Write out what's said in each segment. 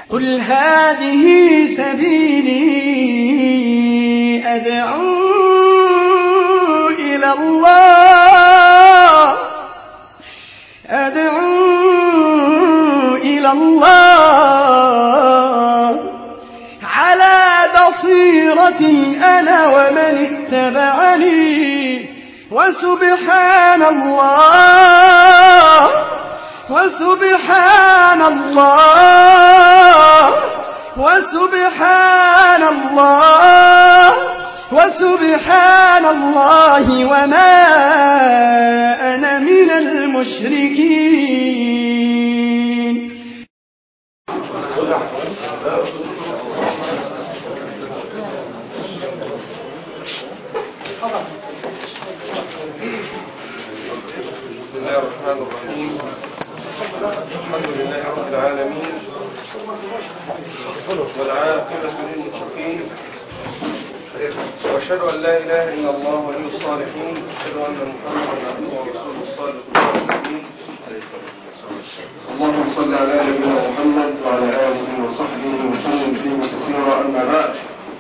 قل هذه سبيلي أدعو إلى الله أدعو إلى الله على بصيرة أنا ومن اتبعني وسبحان الله وسبحان الله وسبحان الله وسبحان الله وما أنا من المشركين بسم الله الرحمن الرحيم الحمد لله رب العالمين والعاقبة للمتقين وأشهد أن لا إله إلا الله ولي الصالحين وأشهد أن محمدا عبده ورسوله الصادق الأمين اللهم صل على نبينا محمد وعلى آله وصحبه وسلم فيه كثيرا أما بعد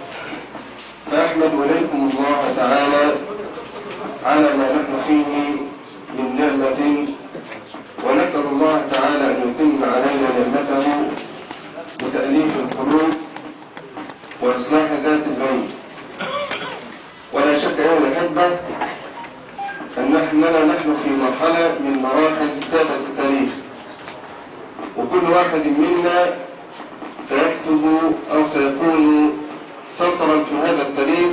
فأحمد إليكم الله تعالى على ما نحن فيه من نعمة ونسأل الله تعالى أن يتم علينا نعمته بتأليف القلوب وإصلاح ذات البين ولا شك أيها الأحبة أن نحننا نحن في مرحلة من مراحل كتابة التاريخ وكل واحد منا سيكتب أو سيكون سطرا في هذا التاريخ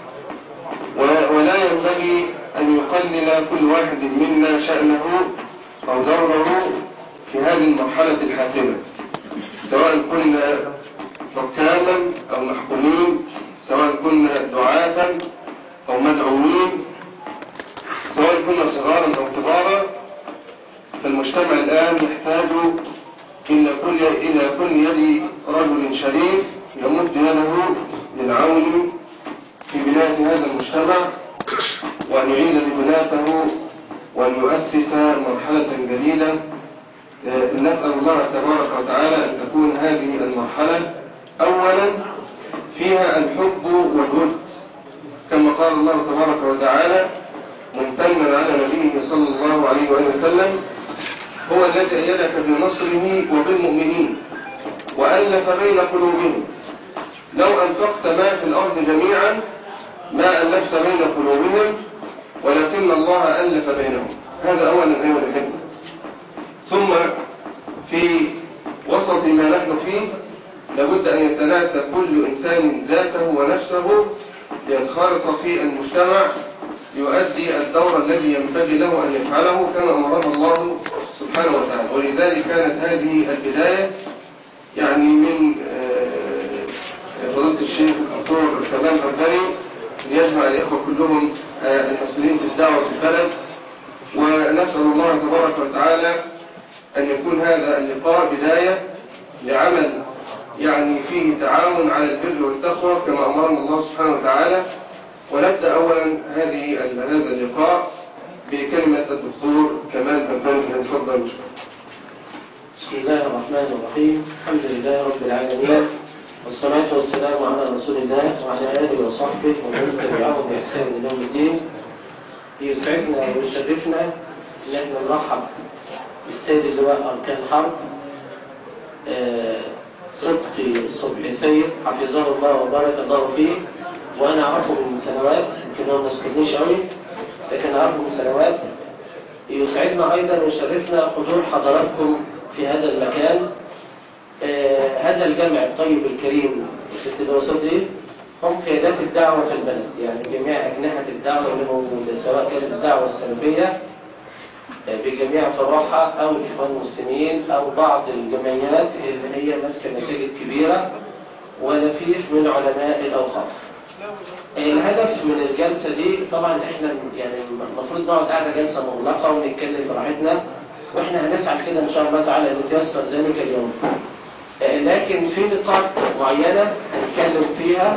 ولا ينبغي أن يقلل كل واحد منا شأنه أو دوره في هذه المرحلة الحاسمة سواء كنا حكاما أو محكومين سواء كنا دعاة أو مدعوين سواء كنا صغارا أو كبارا فالمجتمع الآن يحتاج إلى كل إلى كل يد رجل شريف يمد يده للعون في بناء هذا المجتمع وأن يعيد لبناته وأن يؤسس مرحلة جديدة نسأل الله تبارك وتعالى أن تكون هذه المرحلة أولا فيها الحب والود كما قال الله تبارك وتعالى ممتنا على نبيه صلى الله عليه وآله وسلم هو الذي أيدك بنصره وبالمؤمنين وألف بين قلوبهم لو أنفقت ما في الأرض جميعا ما ألفت بين قلوبهم ولكن الله ألف بينهم هذا أولا أيها الأحبة ثم في وسط ما نحن فيه لابد أن يتناسى كل إنسان ذاته ونفسه لينخرط في المجتمع يؤدي الدور الذي ينبغي له أن يفعله كما أمره الله سبحانه وتعالى ولذلك كانت هذه البداية يعني من فضيلة الشيخ الدكتور كمال الغربري ليجمع الإخوة كلهم المسؤولين في الدعوة في البلد ونسأل الله تبارك وتعالى أن يكون هذا اللقاء بداية لعمل يعني فيه تعاون على البر والتقوى كما أمرنا الله سبحانه وتعالى ونبدأ أولا هذه هذا اللقاء بكلمة الدكتور كمال بن تفضل مشكور بسم الله الرحمن الرحيم الحمد لله رب العالمين والصلاة والسلام على رسول الله وعلى آله وصحبه ومن تبعهم بإحسان إلى يوم الدين يسعدنا ويشرفنا إن احنا نرحب بالسيد اللواء أركان الحرب آه، صدقي الصبحي سيد حفظه الله وبارك الله فيه وأنا أعرفه من سنوات يمكن هو ما يذكرنيش قوي لكن أعرفه من سنوات يسعدنا أيضا ويشرفنا حضور حضراتكم في هذا المكان آه هذا الجمع الطيب الكريم ست الدراسات دي هم قيادات الدعوة في البلد يعني جميع أجنحة الدعوة اللي موجودة سواء كانت الدعوة السلفية آه بجميع فروعها أو الإخوان المسلمين أو بعض الجمعيات اللي هي ماسكة مساجد كبيرة ولفيف من علماء الأوقاف الهدف من الجلسة دي طبعا احنا يعني المفروض نقعد قاعدة جلسة مغلقة ونتكلم براحتنا واحنا هنسعى كده ان شاء الله تعالى ان يتيسر ذلك اليوم لكن في نقاط معينة هنتكلم فيها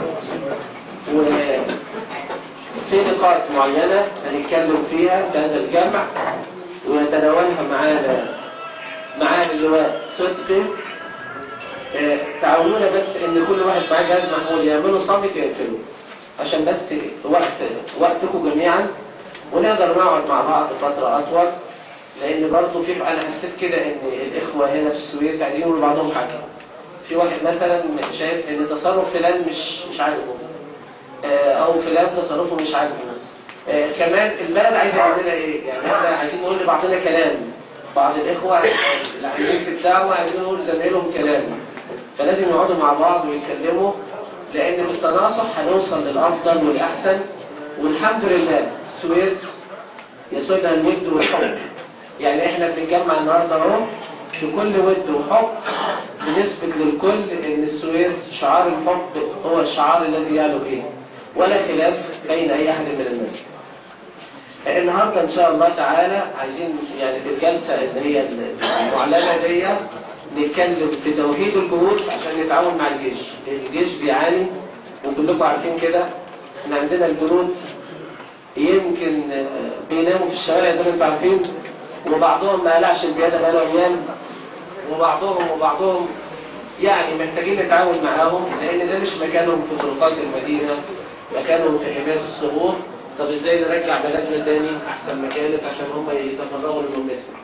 وفي نقاط معينة هنتكلم فيها في هذا الجمع ويتناولها معانا معانا اللواء صدقي آه، تعاونونا بس ان كل واحد معاه جهاز محمول يعملوا صامت يقفلوا عشان بس وقت وقتكم جميعا ونقدر نقعد مع بعض فترة أطول لأن برضه في أنا حسيت كده إن الإخوة هنا في السويس عايزين يقولوا بعضهم حاجة في واحد مثلا شايف إن تصرف فلان مش مش عاجبه آه، أو فلان تصرفه مش عاجبه آه، كمان البلد عايزة يعملها إيه؟ يعني إحنا عايزين نقول لبعضنا كلام بعض الإخوة اللي عايزين في الدعوة عايزين نقول زميلهم كلام فلازم يقعدوا مع بعض ويتكلموا لأن بالتناصح هنوصل للأفضل والأحسن والحمد لله السويس يسودها الود والحب يعني احنا بنتجمع النهارده اهو بكل ود وحب بنثبت للكل ان السويس شعار الحب هو الشعار الذي يعلو به ولا خلاف بين اي احد من الناس النهارده ان شاء الله تعالى عايزين يعني في الجلسه اللي هي المعلنه دي نتكلم في توحيد الجهود عشان نتعاون مع الجيش الجيش بيعاني وكلكم عارفين كده احنا عندنا الجنود يمكن آه، بيناموا في الشوارع زي ما انتم عارفين وبعضهم ما قلعش البيادة بقاله ايام وبعضهم وبعضهم يعني محتاجين نتعاون معاهم لان ده مش مكانهم في طرقات المدينة مكانهم في حماية الصخور طب ازاي نرجع بلدنا تاني احسن ما كانت عشان هم يتفرغوا لمهمتهم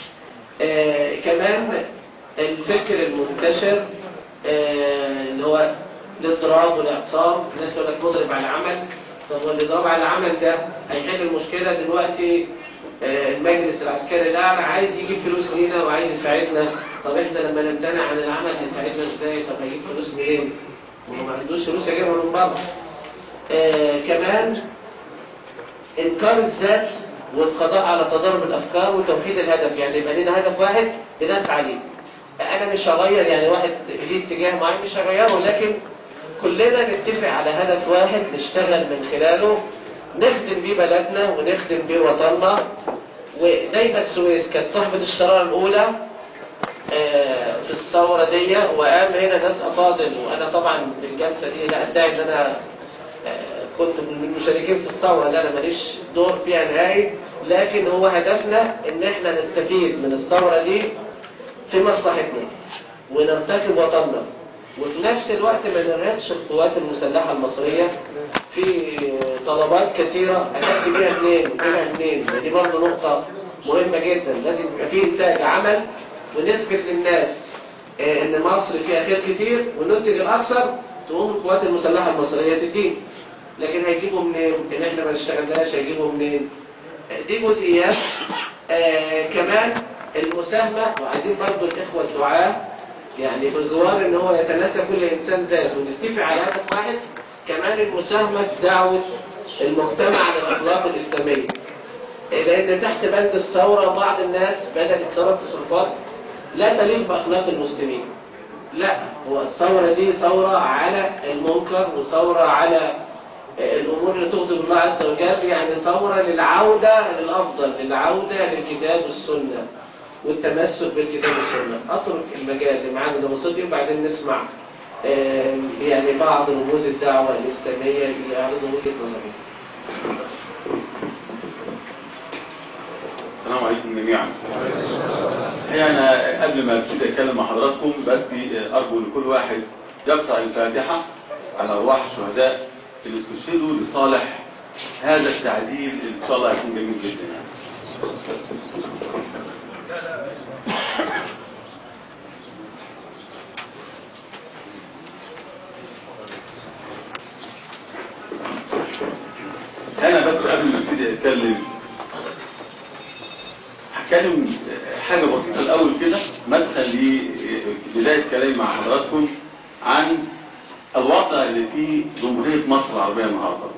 آه كمان الفكر المنتشر آه اللي هو الاضطراب والاعصام الناس يقول لك مضرب على العمل طب والاضراب على العمل ده هيحل المشكله دلوقتي آه، المجلس العسكري الاعلى عايز يجيب فلوس لينا وعايز يساعدنا طب احنا لما نمتنع عن العمل هيساعدنا ازاي طب هيجيب فلوس منين؟ هو ما عندوش فلوس يجيبها من بره آه كمان انكار الذات والقضاء على تضارب الافكار وتوحيد الهدف يعني يبقى لنا هدف واحد بنسعى عليه انا مش هغير يعني واحد ليه اتجاه معين مش هغيره لكن كلنا نتفق على هدف واحد نشتغل من خلاله نخدم بيه بلدنا ونخدم بيه وطننا ودايما السويس كانت صاحبة الشرارة الأولى آه، في الثورة دي وقام هنا ناس أفاضل وأنا طبعا في الجلسة دي لا أدعي إن أنا آه، كنت من المشاركين في الثورة لا أنا ماليش دور فيها نهائي لكن هو هدفنا إن إحنا نستفيد من الثورة دي في مصلحتنا ونرتكب وطننا وفي نفس الوقت ما نرهقش القوات المسلحة المصرية في طلبات كثيرة هتأتي بيها منين وكده منين دي برضه نقطة مهمة جدا لازم يبقى فيه إنتاج عمل ونثبت للناس آه، إن مصر فيها خير كتير والنتج الأكثر تقوم القوات المسلحة المصرية تدين لكن هيجيبوا منين؟ إن إحنا ما نشتغلناش هيجيبوا منين؟ آه، دي جزئيات آه كمان المساهمة وعايزين برضه الإخوة الدعاء يعني بالجوار ان هو يتناسى كل انسان ذاته ونتفق على هدف واحد كمان المساهمة في دعوة المجتمع للاخلاق الاسلامية لان تحت بند الثورة بعض الناس بدأت تصرف تصرفات لا تليق باخلاق المسلمين لا هو الثورة دي ثورة على المنكر وثورة على الامور اللي تغضب الله عز وجل يعني ثورة للعودة للافضل للعودة للكتاب والسنة والتمسك بالكتاب والسنة أترك المجال لمعانا ده بسيطي وبعدين نسمع آم، يعني بعض رموز الدعوة الإسلامية اللي يعرضوا وجهة نظرهم السلام عليكم جميعا الحقيقة أنا قبل ما ابتدي أتكلم مع حضراتكم بس أرجو إن كل واحد يقرأ الفاتحة على أرواح الشهداء اللي استشهدوا لصالح هذا التعديل اللي إن شاء الله هيكون جميل جدا يعني. أنا بس قبل ما ابتدي أتكلم هتكلم حاجة بسيطة الأول كده مدخل لبداية كلامي مع حضراتكم عن الوضع اللي في جمهورية مصر العربية النهاردة.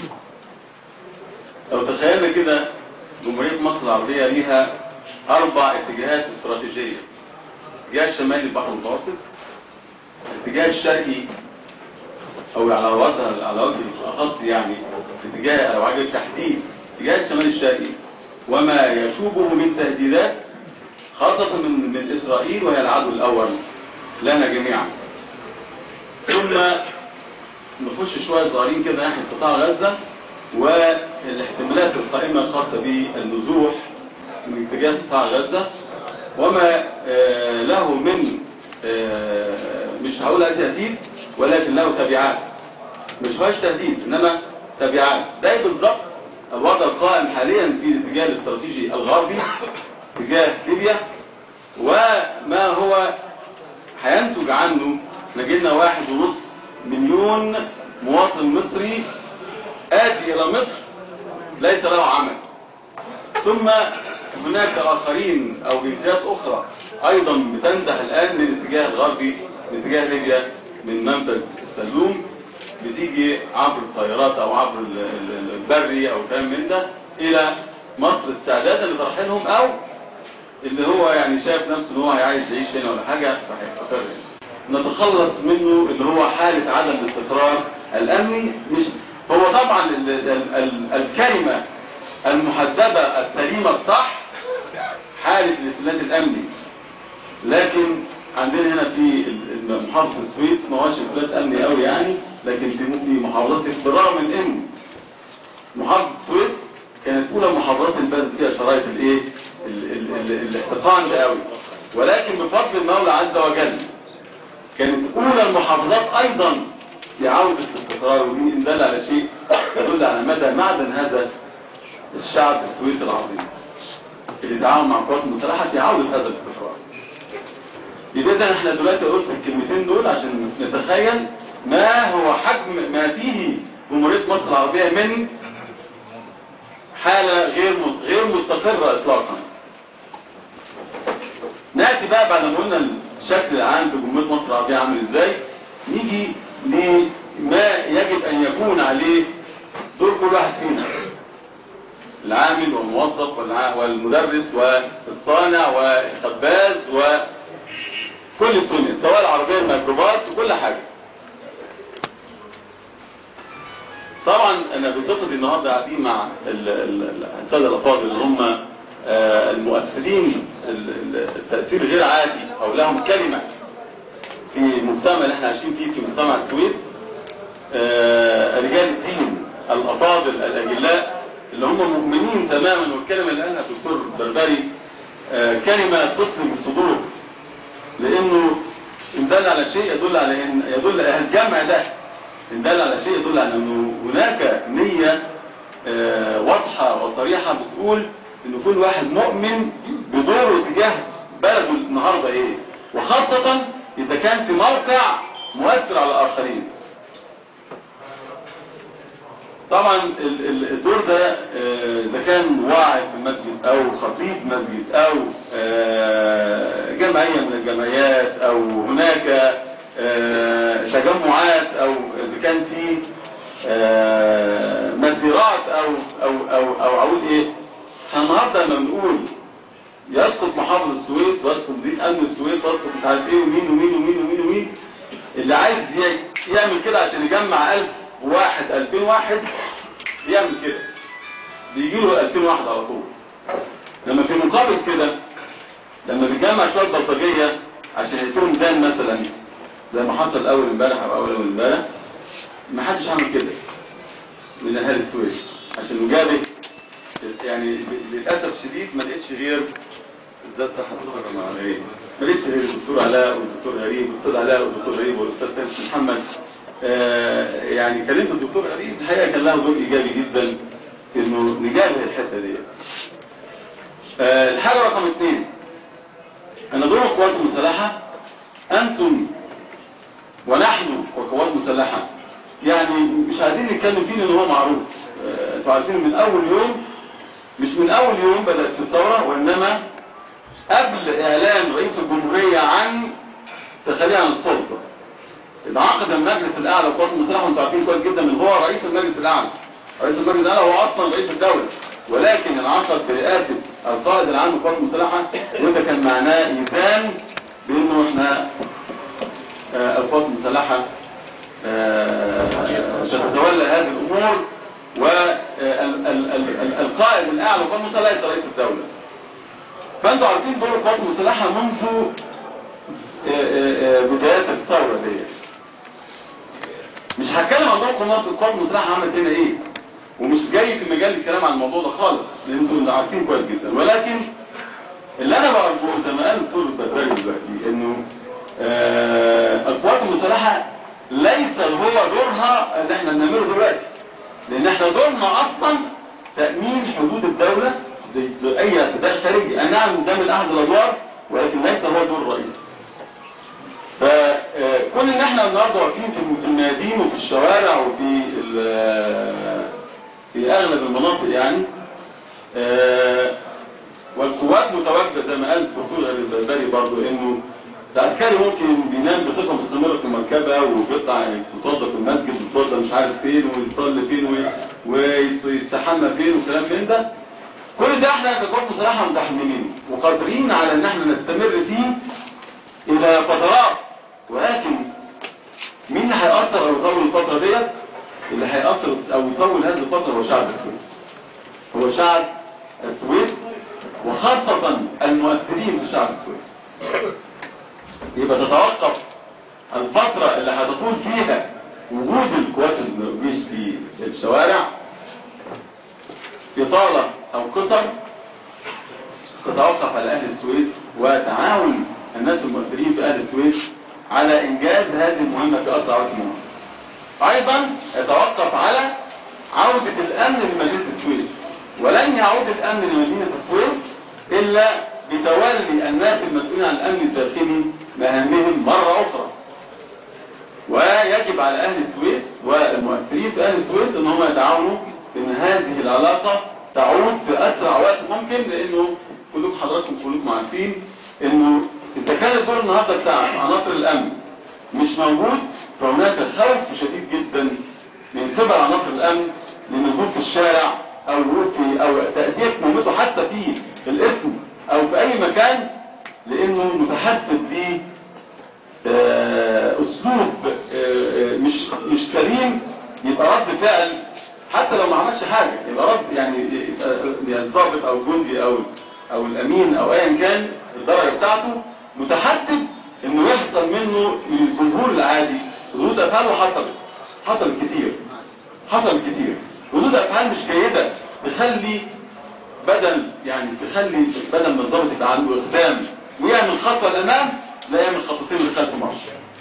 لو تخيلنا كده جمهورية مصر العربية ليها أربع اتجاهات استراتيجية. الاتجاه الشمالي البحر المتوسط، الاتجاه الشرقي أو على وجه على وجه الأخص يعني الاتجاه أو وجه التحديد الاتجاه الشمالي الشرقي وما يشوبه من تهديدات خاصة من, من إسرائيل وهي العدو الأول لنا جميعا ثم نخش شوية صغيرين كده ناحية قطاع غزة والاحتمالات القائمة الخاصة بالنزوح من اتجاه قطاع غزة وما آه له من آه، مش هقول عليه تهديد ولكن له تبعات مش فيهاش تهديد انما تبعات ده بالضبط الوضع القائم حاليا في الاتجاه الاستراتيجي الغربي تجاه ليبيا وما هو هينتج عنه نجينا واحد ونص مليون مواطن مصري آتي إلى مصر ليس له عمل ثم هناك آخرين أو جنسيات أخرى أيضا بتنزح الآن من الاتجاه الغربي من اتجاه ليبيا من منفذ السلوم بتيجي عبر الطيارات أو عبر ال- ال- البري أو كلام من ده إلى مصر استعدادا لترحيلهم أو اللي هو يعني شايف نفسه ان هو عايز يعيش هنا ولا حاجه فهيستقر هنا. نتخلص منه اللي هو حاله عدم الاستقرار الامني مش هو طبعا ال ال ال الكلمه المحدده السليمه الصح حاله الافلات الامني لكن عندنا هنا في ال- ال- محافظه السويس ما هوش افلات امني قوي يعني لكن في في محافظات بالرغم من ان محافظة السويس كانت أولى محافظات البلد فيها شرايط الإيه؟ ال- ال- ال- الاحتقان ده قوي ولكن بفضل المولى عز وجل كانت أولى المحافظات أيضا في عودة الاستقرار ودي إن دل على شيء يدل على مدى معدن هذا الشعب السويسي العظيم اللي تعاون مع القوات المسلحة في عودة هذا الاستقرار يبقى إذا احنا دلوقتي قلت الكلمتين دول عشان نتخيل ما هو حجم ما فيه جمهورية مصر العربية من حالة غير غير مستقرة إطلاقا نأتي بقى بعد ما قلنا الشكل العام في جمهورية مصر العربية عامل إزاي نيجي لما يجب أن يكون عليه دور كل واحد فينا العامل والموظف والع- والمدرس والصانع والخباز وكل الدنيا سواء العربية الميكروباص وكل حاجة طبعا انا بصفتي النهارده قاعدين مع ال- ال- الساده الافاضل اللي هم آه، المؤثرين ال- ال- التاثير غير عادي او لهم كلمه في المجتمع اللي احنا عايشين فيه في مجتمع السويس آه، رجال الدين الافاضل الاجلاء اللي هم مؤمنين تماما والكلمه اللي قالها الدكتور بربري آه، كلمه تصلب الصدور لانه ان دل على شيء يدل على ان يدل الجمع ده ان دل على شيء يدل على انه هناك نيه آه، واضحه وصريحه بتقول ان كل واحد مؤمن بدوره تجاه بلده النهارده ايه وخاصه اذا كان في موقع مؤثر على الاخرين طبعا ال- ال- الدور ده آه، اذا كان واعظ في المسجد او خطيب مسجد او آه، جمعيه من الجمعيات او هناك آه، تجمعات او اذا كان في آه، مسيرات او او او او اقول ايه احنا النهارده لما بنقول يسقط محافظ السويس ويسقط مدير امن السويس ويسقط مش عارف ايه ومين ومين ومين ومين ومين اللي عايز ي- يعمل كده عشان يجمع 1000 واحد 2000 واحد يعمل كده بيجي له 2000 واحد على طول لما في مقابل كده لما بيجمع شويه بلطجيه عشان يقتلوا ميزان مثلا زي ما حصل اول امبارح او اول اول امبارح ما حدش عمل كده من اهالي السويس عشان مجابه يعني للاسف الشديد ما لقيتش غير ذات حضرتك مع غريب ما لقيتش غير الدكتور علاء والدكتور غريب والدكتور علاء والدكتور غريب والاستاذ سامس محمد آه يعني كلمت الدكتور غريب الحقيقه كان له دور ايجابي جدا في انه نجابه الحته دي آه الحاجه رقم اثنين ان دور القوات المسلحه انتم ونحن كقوات مسلحه يعني مش عايزين نتكلم فيه لان هو معروف آه، انتوا عارفين من اول يوم مش من اول يوم بدات الثوره وانما قبل اعلان رئيس الجمهوريه عن تخليه عن السلطه انعقد المجلس الاعلى للقوات المسلحه وانتوا عارفين كويس جدا من هو رئيس المجلس الاعلى رئيس المجلس الاعلى هو اصلا رئيس الدوله ولكن انعقد برئاسه القائد العام للقوات المسلحه وده كان معناه ايذان بانه احنا آه، القوات المسلحه آه، ستتولى هذه الامور والقائد الاعلى للقوات المسلحه ليس رئيس الدوله فانتوا عارفين دور القوات المسلحه منذ آه، آه، آه، بدايات الثوره دي مش هتكلم عن دور قوات القوات المسلحه عملت هنا ايه ومش جاي في مجال الكلام عن الموضوع ده خالص لان انتوا عارفين كويس جدا ولكن اللي انا بقوله زي ما قال الدكتور البدري دلوقتي انه آه، القوات المسلحة ليس هو دورها اللي احنا بنعمله دلوقتي لان احنا دورنا اصلا تأمين حدود الدولة بأي اعتداء خارجي أي نعم ده من أحد الأدوار ولكن ليس هو دور الرئيس فكون ان احنا النهارده واقفين في الميادين وفي الشوارع وفي ال- في اغلب المناطق يعني آه، والقوات متواجده زي ما قال الدكتور البربري برضو انه العسكري ممكن بينام بصفه مستمره في المركبه وبيطلع يتوضا في المسجد ويتوضا مش عارف فين ويصلي فين وي- ويستحمى فين وكلام من ده كل ده احنا كقوات مسلحه متحملينه وقادرين على ان احنا نستمر فيه الى فترات ولكن مين اللي هيأثر او يطول الفترة ديت اللي هيأثر او يطول هذه الفترة هو شعب السويس هو شعب السويس وخاصة المؤثرين في شعب السويس يبقى تتوقف الفترة اللي هتطول فيها وجود القوات الجيش في الشوارع إطالة أو قصر تتوقف على أهل السويس وتعاون الناس المؤثرين في أهل السويس على إنجاز هذه المهمة في أسرع وقت ممكن. أيضا يتوقف على عودة الأمن لمدينة السويس ولن يعود الأمن لمدينة السويس إلا بتولي الناس المسؤولين عن الأمن الداخلي مهامهم مرة أخرى ويجب على أهل السويس والمؤثرين في أهل السويس أن هم يتعاونوا أن هذه العلاقة تعود في أسرع وقت ممكن لأنه كلكم حضراتكم كلكم عارفين أنه إذا كان الدور النهاردة بتاع عناصر الأمن مش موجود فهناك خوف شديد جدا من قبل عناصر الأمن للنزول في الشارع أو الوقوف في أو تأدية مهمته حتى في الاسم أو في أي مكان لأنه متحسب ب آه، أسلوب آه، آه، مش مش كريم يبقى رد فعل حتى لو ما عملش حاجة يبقى رد يعني يبقى يعني الضابط أو الجندي أو أو الأمين أو أيا كان الدرجة بتاعته متحسب إنه يحصل منه من الجمهور العادي ردود أفعاله حصلت حصل كتير حصل كتير ردود أفعال مش جيدة تخلي بدل يعني تخلي بدل ما الضابط يبقى عنده إقدام ويعمل خطوة للأمام لا يعمل خطوتين للخلف مرة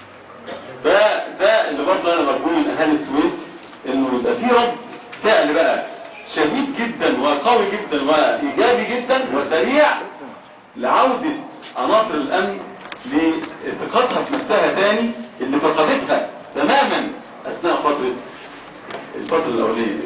فده اللي برضه أنا برجو من أهالي السويس إنه يبقى في رد فعل بقى شديد جدا وقوي جدا وإيجابي جدا وسريع لعودة عناصر الأمن لثقتها في نفسها تاني اللي فقدتها تماما أثناء فترة الفترة الأولية دي.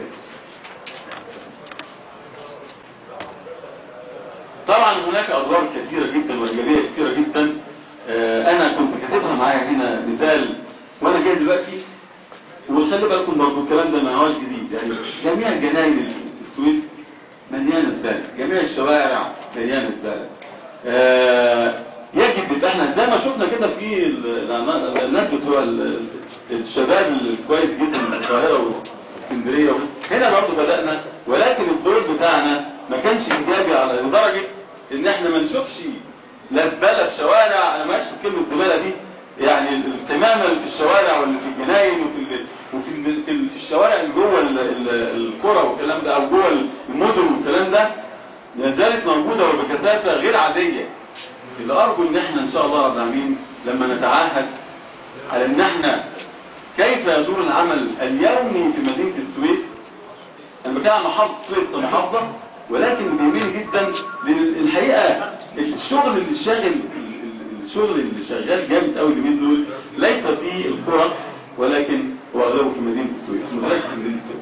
طبعا هناك أدوار كثيرة جدا وإيجابية كثيرة جدا آه، أنا كنت كاتبها معايا هنا مثال وأنا جاي دلوقتي وخلي بالكم برضه الكلام ده ما هوش جديد يعني جميع جناين السويس مليانة زبالة جميع الشوارع مليانة زبالة آه، يجب يبقى احنا زي ما شفنا كده في ال- العنا- الناس بتوع ال- الشباب الكويس جدا من القاهرة واسكندرية هنا برضه بدأنا ولكن الدور بتاعنا ما كانش ايجابي على لدرجة ان احنا ما نشوفش لا زبالة في شوارع انا ما اقصد كلمة زبالة دي يعني القمامة اللي في الشوارع واللي في الجناين وفي ال وفي ال في, ال في الشوارع اللي جوه ال- ال- القرى والكلام ده او جوه المدن والكلام ده لا زالت موجودة وبكثافة غير عادية اللي أرجو إن احنا إن شاء الله رب العالمين لما نتعاهد على إن احنا كيف يدور العمل اليومي في مدينة السويس أنا بتكلم عن محافظة السويس كمحافظة ولكن بيميل جدا لأن الحقيقة الشغل اللي شاغل الشغل اللي شغال جامد قوي اليومين دول ليس في القرى ولكن هو أغلبه في مدينة السويس مدرسة في مدينة السويس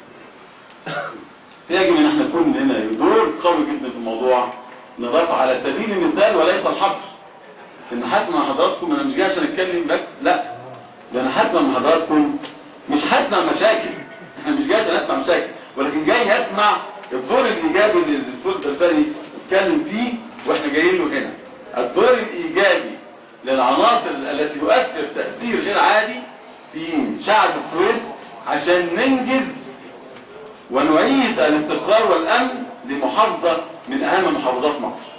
يجب ان احنا نكون لنا دور قوي جدا في الموضوع نضاف على سبيل المثال وليس الحصر ان حاسم مع حضراتكم انا مش جاي عشان اتكلم بس لا ده انا حاسم مع حضراتكم مش هسمع مشاكل انا مش جاي عشان اسمع مشاكل ولكن جاي اسمع الدور الايجابي اللي الدكتور البلبري اتكلم فيه واحنا جايين له هنا الدور الايجابي للعناصر التي تؤثر تاثير غير عادي في شعب السويس عشان ننجز ونعيد الاستقرار والأمن لمحافظة من أهم محافظات مصر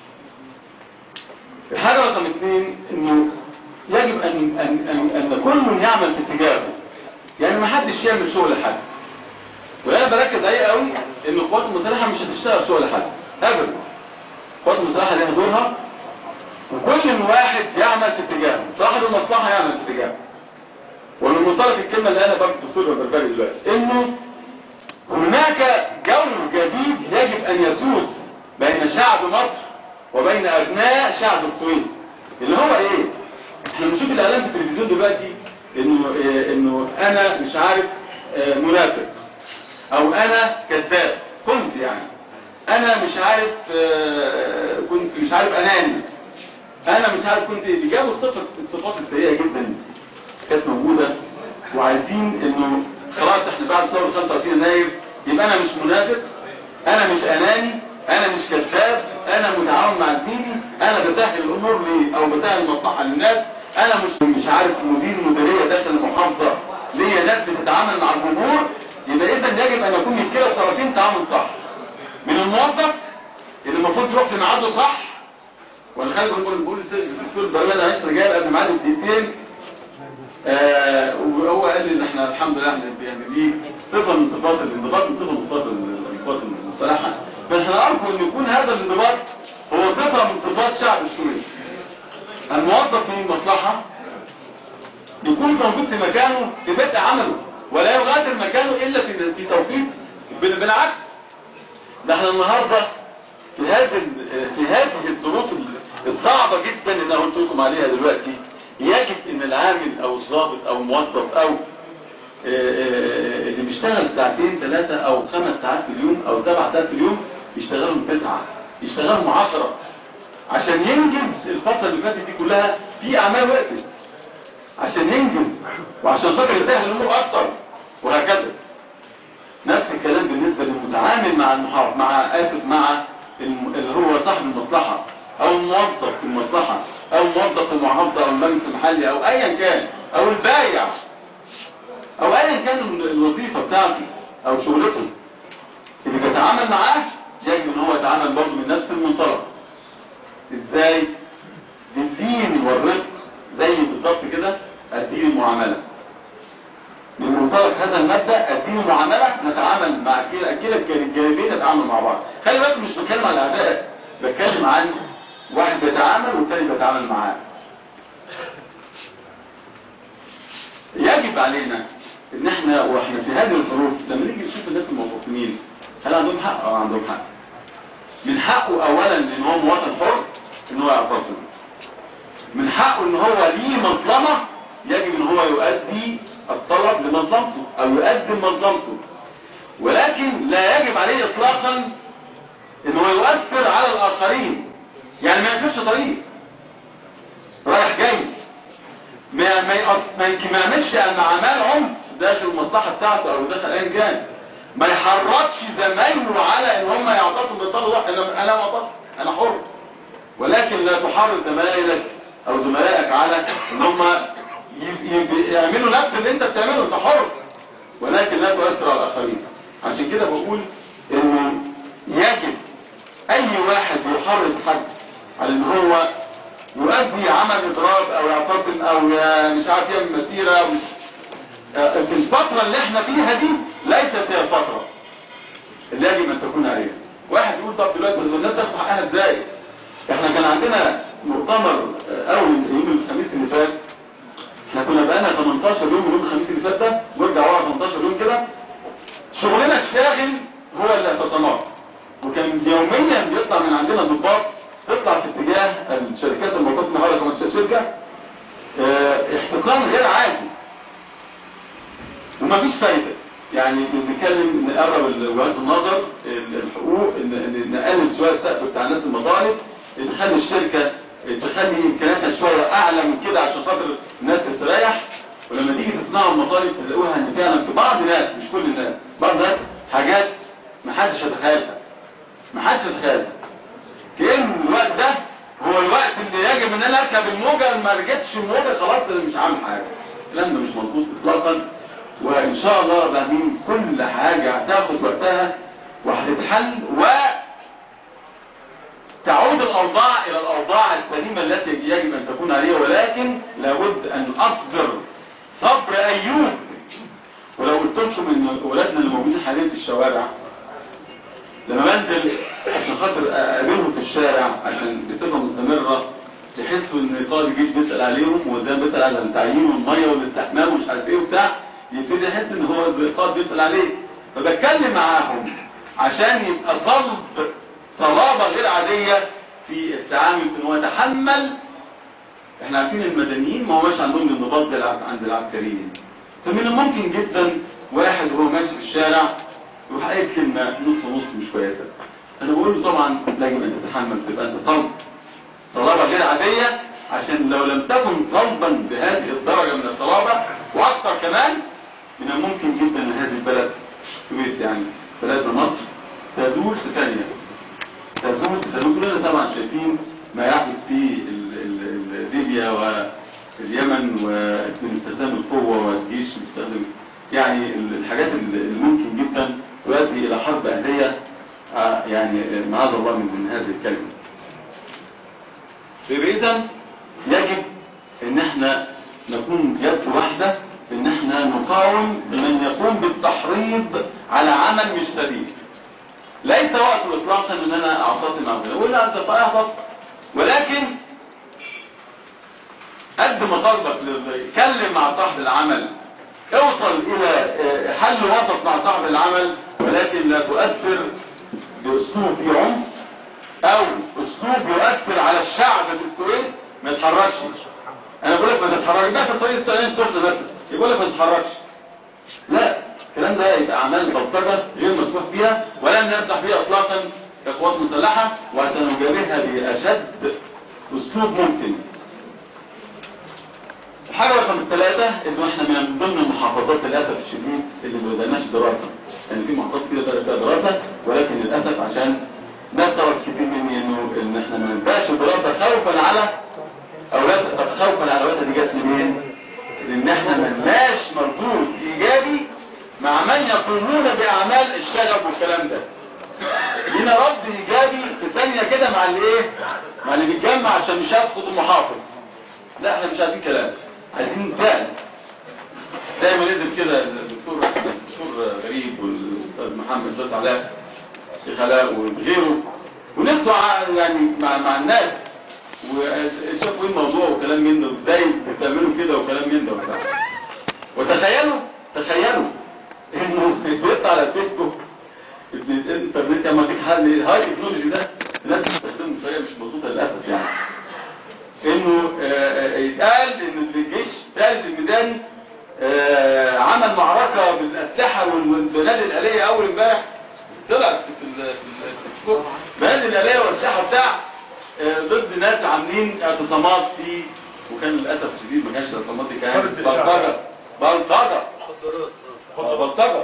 الحاجة رقم اثنين انه يجب ان, أن, أن, أن كل يعمل في اتجاهه يعني ما حدش يعمل شغل حد وانا بركز عليه قوي ان القوات المسلحة مش هتشتغل شغل حد ابدا القوات المسلحة لها دورها وكل واحد يعمل في اتجاهه صاحب المصلحة يعمل في اتجاهه ومن منطلق الكلمة اللي أنا برضه الدكتور البربري دلوقتي إنه هناك جو جديد يجب أن يسود بين شعب مصر وبين أبناء شعب السويد اللي هو إيه؟ احنا بنشوف الإعلام في التلفزيون دلوقتي إنه إيه إنه أنا مش عارف آه، منافق أو أنا كذاب كنت يعني أنا مش عارف آه، كنت مش عارف أناني أنا مش عارف كنت إيه بيجابوا الصفة الصفات السيئة جدا كانت موجودة وعايزين انه خلاص احنا بعد ثورة 25 يناير يبقى انا مش منافق انا مش اناني انا مش كذاب انا متعاون مع زميلي انا بسهل الامور لي او بسهل المصلحة للناس انا مش مش عارف مدير مديرية داخل المحافظة ليا ناس بتتعامل مع الجمهور يبقى اذا يجب ان يكون من كلا الطرفين تعامل صح من الموظف اللي المفروض يروح في ميعاده صح وانا خالد بنقول بقول الدكتور البرلمان عايش رجال قبل ميعاد الدقيقتين آه وهو قال لي ان احنا الحمد لله احنا يعني دي صفه من صفات الانضباط من صفه من صفات الصفات المصطلحه فاحنا ارجو ان يكون هذا الانضباط هو صفه من صفات شعب السويس الموظف في المصلحه يكون موجود في مكانه في بدء عمله ولا يغادر مكانه الا في في توقيت بال- بالعكس ده احنا النهارده في هذه ال- في هذه الظروف الصعبه جدا اللي انا قلت لكم عليها دلوقتي يجب ان العامل او الضابط او الموظف او آه، آه، اللي بيشتغل ساعتين ثلاثة او خمس ساعات في اليوم او سبع ساعات في اليوم يشتغلهم تسعة يشتغلهم عشرة عشان ينجز الفترة اللي فاتت دي كلها في اعمال وقفت عشان ينجز وعشان خاطر يسهل الامور اكتر وهكذا نفس الكلام بالنسبة للمتعامل مع المحافظ مع اسف مع الم- اللي هو صاحب المصلحة او الموظف في المصلحة او موظف في المحافظة او المجلس المحلي او ايا كان او البايع او ايا كان ال- الوظيفة بتاعته او شغلته اللي بيتعامل معاه يجب ان هو يتعامل برضه من نفس المنطلق ازاي بالدين والرفق زي بالظبط كده الدين المعاملة من منطلق هذا المبدأ الدين معاملة نتعامل مع كلا كلا الجانبين نتعامل مع بعض خلي بالك مش بتكلم عن الأعداء بتكلم عن واحد بيتعامل والتاني بيتعامل معاه يجب علينا ان احنا واحنا في هذه الظروف لما نيجي نشوف الناس الموظفين هل عندهم حق او عندهم حق من حقه اولا ان هو مواطن حر ان هو يعتصم من حقه ان هو ليه مظلمة يجب ان هو يؤدي الطلب لمظلمته او يقدم مظلمته ولكن لا يجب عليه اطلاقا ان هو يؤثر على الاخرين يعني ما يقفش طريق رايح جاي ما ما يقص- ما يمكن ما يعملش اعمال عنف داخل المصلحه بتاعته او داخل ايا كان ما يحرضش زمايله على ان هم يعتصموا بالطلب ده انا انا معتصم انا حر ولكن لا تحرض زمايلك او زملائك على ان هم ي- ي- يعملوا نفس اللي انت بتعمله انت حر ولكن لا تؤثر على الاخرين عشان كده بقول انه يجب اي واحد يحرض حد على ان هو يؤدي عمل اضراب او يعتصم او ي- مش عارف يعمل مسيره أو مش آه، في الفتره اللي احنا فيها دي ليست هي الفتره اللي يجب ان تكون عليها واحد يقول طب دلوقتي الناس تاخد حقها ازاي احنا كان عندنا مؤتمر آه، اول يوم الخميس اللي فات احنا كنا بقالنا 18 يوم من يوم الخميس اللي فات ده وارجع ورا 18 يوم كده شغلنا الشاغل هو الاعتصامات وكان يوميا بيطلع من عندنا ضباط تطلع في اتجاه الشركات الموظفه النهارده 15 شركه اه، احتقان غير عادي ومفيش فايده يعني بنتكلم نقرب وجهات النظر ال- الحقوق ن- ن- نقلل شويه السقف بتاع الناس المطالب تخلي الشركه تخلي امكانياتها شويه اعلى من كده عشان خاطر الناس تستريح ولما تيجي تسمعوا المطالب تلاقوها ان فعلا في بعض الناس مش كل الناس بعض الناس حاجات محدش يتخيلها محدش يتخيلها كأن الوقت ده هو الوقت اللي يجب ان انا اركب الموجة ما ركبتش الموجة خلاص انا مش عامل حاجة الكلام ده مش مظبوط اطلاقا وان شاء الله رب العالمين كل حاجة هتاخد وقتها وهتتحل و تعود الاوضاع الى الاوضاع السليمة التي يجب ان تكون عليها ولكن لابد ان اصبر صبر ايوب ولو قلت لكم ان اولادنا اللي موجودين حاليا في الشوارع لما بنزل عشان خاطر اقابلهم في الشارع عشان بصفه مستمره يحسوا ان قائد الجيش بيسال عليهم وده بيسال على التعيين والميه والاستحمام ومش عارف ايه وبتاع يبتدي يحس ان هو القائد بيسال عليه فبتكلم معاهم عشان يبقى صلب صلابه غير عاديه في التعامل في ان هو يتحمل احنا عارفين المدنيين ما هوش عندهم الانضباط ده الع- عند العسكريين فمن الممكن جدا واحد وهو ماشي في الشارع يروح قايل كلمه نص نص مش كويسه انا بقول له طبعا يجب ان تتحمل تبقى انت صلب صلابه غير عاديه عشان لو لم تكن صلبا بهذه الدرجه من الصلابه واكثر كمان من الممكن جدا ان هذه البلد الكويت يعني بلدنا مصر تزول في ثانيه تزول في ثانيه كلنا طبعا شايفين ما يحدث في ال- ال- ال- ليبيا واليمن ومن استخدام القوه والجيش بيستخدم يعني ال- الحاجات اللي اللي ممكن جدا تؤدي الى حرب اهليه آه، يعني معاذ الله من من هذه الكلمه فإذا يجب ان احنا نكون يد واحدة ان احنا نقاوم من يقوم بالتحريض على عمل مش سليم ليس وقت اطلاقا ان انا اعتطي مع غيره ولا انت فاهبط ولكن قد ما طلبك اتكلم مع صاحب العمل اوصل الى آه، حل وسط مع صاحب العمل ولكن لا تؤثر باسلوب فيه عنف او اسلوب يؤثر على الشعب في الكويت ما يتحركش انا بقول لك ما تتحركش بقى في الطريق السلام سخن مثلا يقول لك ما تتحركش لا الكلام ده يبقى اعمال بلطجه غير مسموح بها ولن نمسح بها اطلاقا كقوات مسلحه وسنجابهها باشد اسلوب ممكن الحاجة رقم ثلاثة انه احنا من ضمن المحافظات للأسف الشديد اللي ما بدأناش دراسة يعني في محافظات كده بدأت فيها دراسة ولكن للأسف عشان ناس طلب كتير مني انه ان احنا ما نبداش دراسة خوفا على اولاد طب خوفا على اولادها دي جت منين؟ لان احنا ملناش مردود ايجابي مع من يقومون باعمال الشغب والكلام ده لينا رد ايجابي في ثانيه كده مع اللي ايه؟ مع اللي بيتجمع عشان مش هيسقط المحافظ لا احنا مش عايزين كلام عايزين فعل زي ما نزل كده الدكتور الدكتور غريب والاستاذ محمد استاذ علاء الشيخ علاء وغيره ونخطوا ع- يعني مع مع الناس وشافوا ايه الموضوع وكلام من ده وازاي بتعملوا كده وكلام من ده وبتاع وتخيلوا تخيلوا انه بيطلع على الفيسبوك الانترنت لما فيك حل الهاي تكنولوجي ده الناس بتستخدمه بطريقه مش مظبوطه للاسف يعني انه آه، آه، يتقال ان الجيش ثالث الميداني آه، عمل معركة بالأسلحة والبلاد الآلية أول امبارح طلعت في ال- في ال- في الفيسبوك بلاد الآلية والأسلحة بتاع آه، ضد ناس عاملين اعتصامات في وكان للأسف الشديد ما كانش اعتصامات دي كانت بلطجة بلطجة آه، بلطجة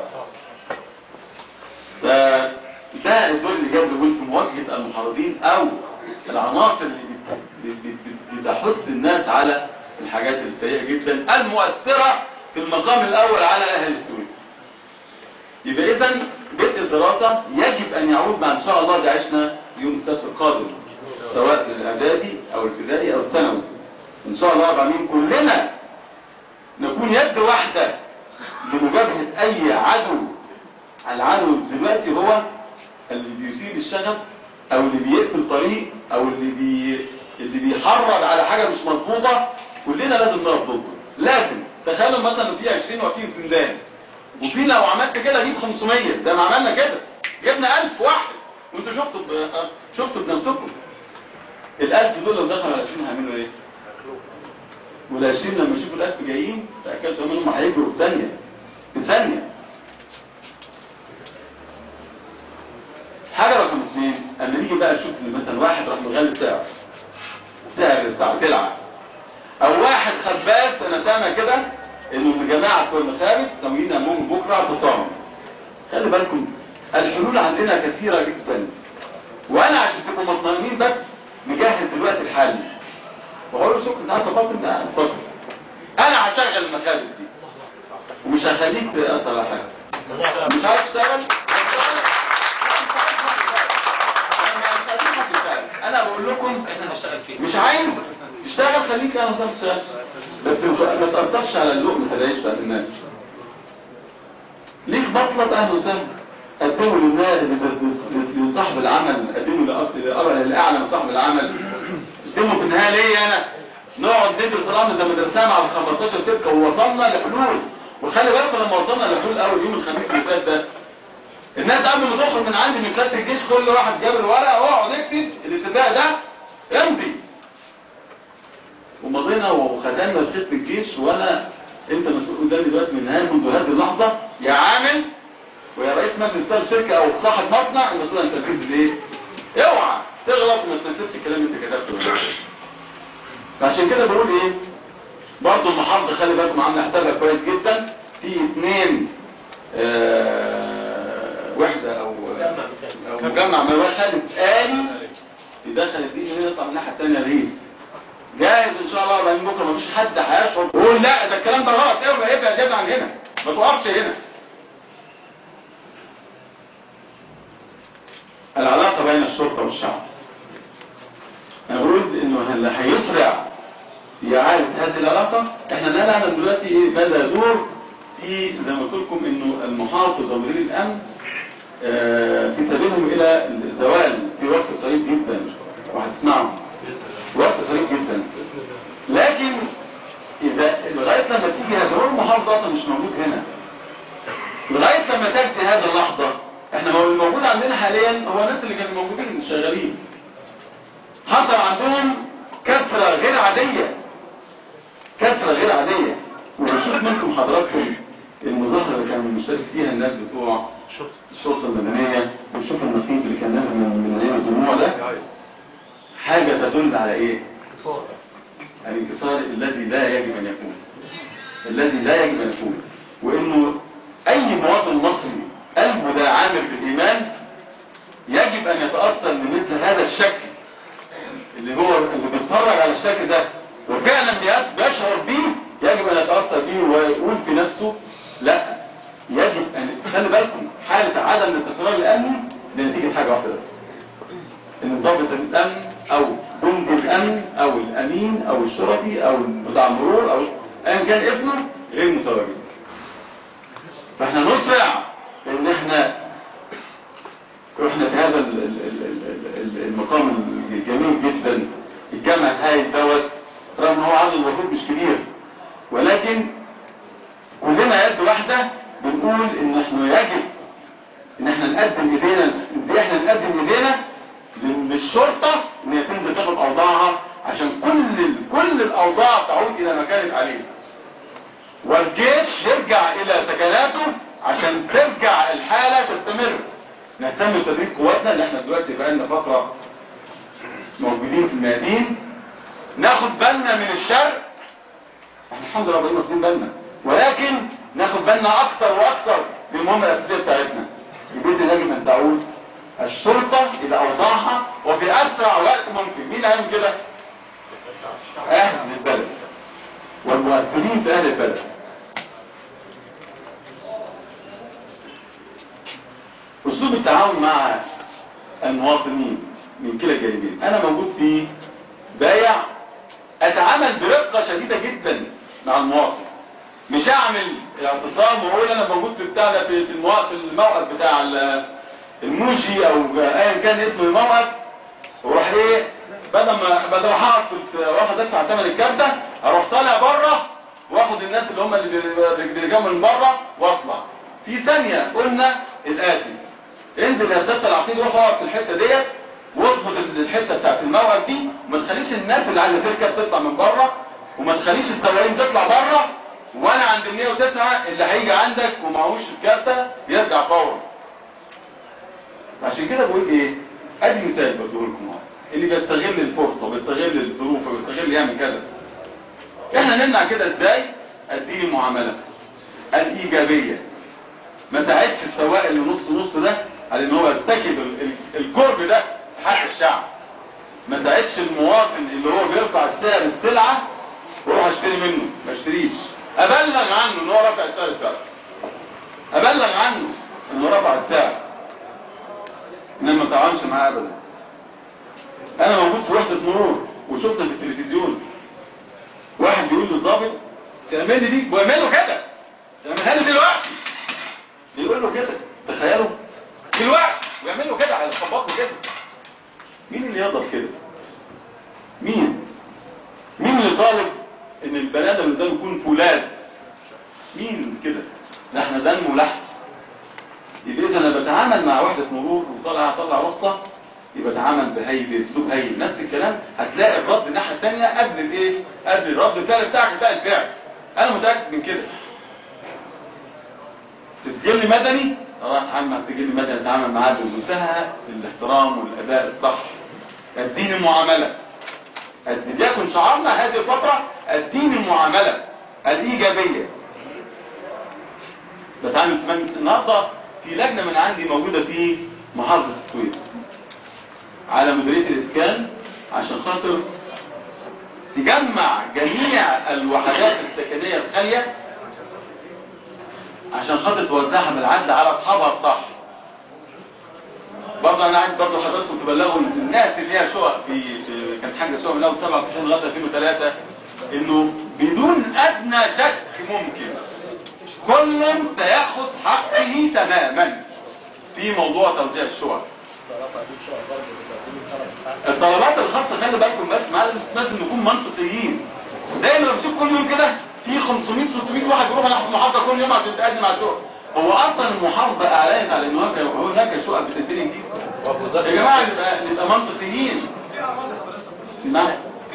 فده الدور اللي جاب بيقول في مواجهة المحاربين أو العناصر اللي بت- بت- بت- بتحث الناس على الحاجات السيئة جدا المؤثرة في المقام الأول على أهل السوري يبقى إذا بدء الدراسة يجب أن يعود مع إن شاء الله ده عشنا يوم السبت القادم سواء للإعدادي أو الابتدائي أو الثانوي إن شاء الله العالمين كلنا نكون يد واحدة لمجابهة أي عدو العدو دلوقتي هو اللي بيثير الشغب او اللي بيقفل طريق او اللي بي اللي بيحرض على حاجه مش مظبوطه كلنا لازم نقف ضده لازم تخيلوا مثلا إن في 20 واقفين في ميدان وفي لو عملت كده اجيب 500 زي ما عملنا كده جبنا 1000 واحد وانتوا شفتوا ب... شفتوا بنفسكم ال 1000 دول لو دخلوا على 20 هيعملوا ايه؟ وال 20 لما يشوفوا ال 1000 جايين تاكدوا منهم هيجروا في ثانيه في ثانيه حاجة رقم اثنين اما نيجي بقى نشوف إن مثلا واحد راح مغلي سعر سعر الساعة تلعب او واحد خباز انا سامع كده انه الجماعة بتوع المخابز ناويين يعملوا بكرة اعتصام خلي بالكم الحلول عندنا كثيرة جدا وانا عشان تبقوا مطمئنين بس مجهز دلوقتي الحل وهقول له شكرا انت عارف تفضل ده اتفضل انا هشغل المخابز دي ومش هخليك تأثر على حاجة مش عايز تشتغل انا بقول لكم احنا هنشتغل فيه مش عايز اشتغل خليك انا ما تشتغلش بس ما تقطعش على اللقمه العيش بتاعت الناس ليك مطلب اهل وسهل قدموا للناس لصاحب العمل قدموا لأصل لأعلى من صاحب العمل يشتموا في النهايه ليه انا نقعد ندرس الامر زي ما درسناه مع ال 15 شركه ووصلنا لحلول وخلي بالكم لما وصلنا لحلول اول يوم الخميس اللي فات ده الناس قبل ما تخرج من عندي من سياده الجيش كل واحد جاب الورقه واقعد اكتب الاتفاق ده امضي ومضينا وخدمنا لست الجيش وانا انت مسؤول قدامي دلوقتي من النهايه منذ هذه اللحظه يا عامل ويا رئيس مجلس اداره الشركه او صاحب مصنع المسؤول عن تنفيذ الايه؟ اوعى تغلط وما تنفذش الكلام اللي انت كتبته فعشان كده بقول ايه؟ برضه المحافظه خلي بالكم عامله حسابها كويس جدا في اثنين آه وحده او او مجمع ما هو خالد آلي يدخل الدين هنا يطلع من الناحيه الثانيه رهيب جاهز ان شاء الله بعدين بكره مفيش حد هيشعر يقول لا ده الكلام ده غلط ايه ابعد ابعد عن هنا ما تقفش هنا العلاقه بين الشرطه والشعب انا بقول انه اللي هيسرع في اعاده هذه العلاقه احنا نعلم دلوقتي ايه بدا دور في زي ما قلت لكم انه المحافظ ومدير الامن آه، في سبيلهم الى الزوال في وقت قريب جدا وهتسمعهم وقت قريب جدا لكن اذا لغايه لما تيجي هذا هو المحافظ اصلا مش موجود هنا لغايه لما تاتي هذه اللحظه احنا مو- الموجود عندنا حاليا هو الناس اللي كانوا موجودين شغالين حصل عندهم كسره غير عاديه كسره غير عاديه وبشوف منكم حضراتكم المظاهره اللي كانوا مشترك فيها الناس بتوع الشرطه المدنيه ونشوف النقيب اللي كان نازل من من عين الدموع ده حاجه تدل على ايه؟ الانكسار الذي لا يجب ان يكون الذي لا يجب ان يكون وانه اي مواطن مصري قلبه ده عامر بالايمان يجب ان يتاثر بمثل هذا الشكل اللي هو اللي بيتفرج على الشكل ده وفعلا بيس- بيشعر بيه يجب ان يتاثر بيه ويقول في نفسه لا يجب ان خلي بالكم حاله عدم الاستقرار الامني لنتيجه حاجه واحده بس ان ضابط الامن او جندي الامن او الامين او الشرطي او بتاع المرور او ايا كان اسمه غير متواجد فاحنا نسرع ان احنا واحنا في هذا ال- ال- ال- ال- ال- المقام الجميل جدا الجامع الهائل دوت رغم ان هو عدد المفروض مش كبير ولكن كلنا يد واحده بنقول ان احنا يجب ان احنا نقدم ايدينا ان احنا نقدم ايدينا للشرطه ان هي تنزل تاخد اوضاعها عشان كل ال- كل الاوضاع تعود الى ما كانت عليه والجيش يرجع الى سكناته عشان ترجع الحاله تستمر نهتم بتدريب قواتنا اللي احنا دلوقتي بقالنا فتره موجودين في الميادين ناخد بالنا من الشرق احنا الحمد لله بقينا واخدين بالنا ولكن ناخد بالنا اكثر واكثر بالمهمه الاساسيه بتاعتنا باذن يجب ان تعود الشرطه الى اوضاعها وفي اسرع وقت ممكن مين هيعمل كده؟ اهل البلد والمؤثرين في اهل البلد اسلوب التعاون مع المواطنين من كلا الجانبين انا موجود في بايع اتعامل برقه شديده جدا مع المواطن مش اعمل اعتصام واقول انا موجود في بتاع ده في في الموا- في الموقف بتاع ال- الموشي او ايا كان اسم الموقف واروح ايه بدل ما بدل ما هقف في- واخد ادفع ثمن الكارته اروح طالع بره واخد الناس اللي هم اللي بي- بيرجعوا من بره واطلع في ثانيه قلنا الاتي انزل يا سياده العقيد روح اقعد في الحته ديت واظبط الحته بتاعت الموقف دي وما تخليش الناس اللي عايزه تركب تطلع من بره وما تخليش السواقين تطلع بره وانا عند ال 109 اللي هيجي عندك ومعهوش الكارته يرجع فورا عشان كده بقول ايه ادي مثال بديه لكم اهو. اللي بيستغل الفرصه وبيستغل الظروف وبيستغل يعمل كذا احنا نمنع كده ازاي اديني المعامله الايجابيه ما ساعدش السواق اللي نص نص ده على ان هو يرتكب ال- ال- الكرب ده في حق الشعب ما ساعدش المواطن اللي هو بيرفع سعر السلعه واروح اشتري منه ما اشتريش ابلغ عنه ان هو رفع سعر السلعه ابلغ عنه انه رفع السعر انما ما تعاونش معاه ابدا انا موجود في وحده مرور وشفنا في التلفزيون واحد بيقول للضابط تعمل لي دي واعمل له كده تعملها لي دلوقتي بيقول له كده تخيلوا دلوقتي ويعمل له كده على خبطه كده مين اللي يقدر كده مين مين اللي طالب ان البني ادم اللي قدامه يكون فولاذ مين كده ده احنا دم ولحم يبقى اذا انا بتعامل مع وحده مرور وطالع طلع رخصه يبقى اتعامل بهيبه اسلوب هين نفس الكلام هتلاقي الرد الناحيه الثانيه قبل الايه قبل الرد الفعل بتاعك بتاع الفعل انا متاكد من كده تسجيل مدني اه اتعامل مع السجل مدني اتعامل معاه بمنتهى الاحترام والاداء الصح الدين المعامله ليكن شعارنا هذه الفتره الدين المعامله الايجابيه بتعامل من النهارده في لجنه من عندي موجوده في محافظه السويس على مديريه الاسكان عشان خاطر تجمع جميع الوحدات السكنيه الخاليه عشان خاطر توزعها بالعدل على اصحابها الصح برضه انا عايز برضه حضراتكم تبلغوا الناس اللي هي شقق في, في كانت حاجه شقق من اول 97 لغايه 2003 انه بدون ادنى شك ممكن كل سياخذ حقه تماما في موضوع توزيع الشقق الطلبات الخاصه خلي بالكم بس لازم نكون منطقيين زي ما بشوف كل يوم كده في 500 600 واحد يروح ناحيه المحافظه كل يوم عشان تقدم على الشقق هو اصلا المحافظه اعلنت على ان هناك هناك شقق بتتبني جديد يا جماعه نبقى نبقى منطقيين نعم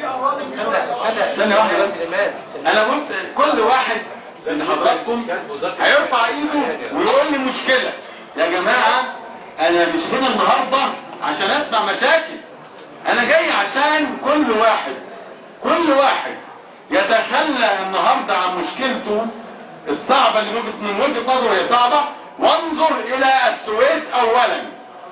ثانيه واحده بس انا بص كل واحد من حضراتكم هيرفع ايده ويقول لي مشكله يا جماعه انا مش هنا النهارده عشان اسمع مشاكل انا جاي عشان كل واحد كل واحد يتخلى النهارده عن مشكلته الصعبة اللي وجهة من وجهة نظره هي صعبة وانظر الى السويس اولا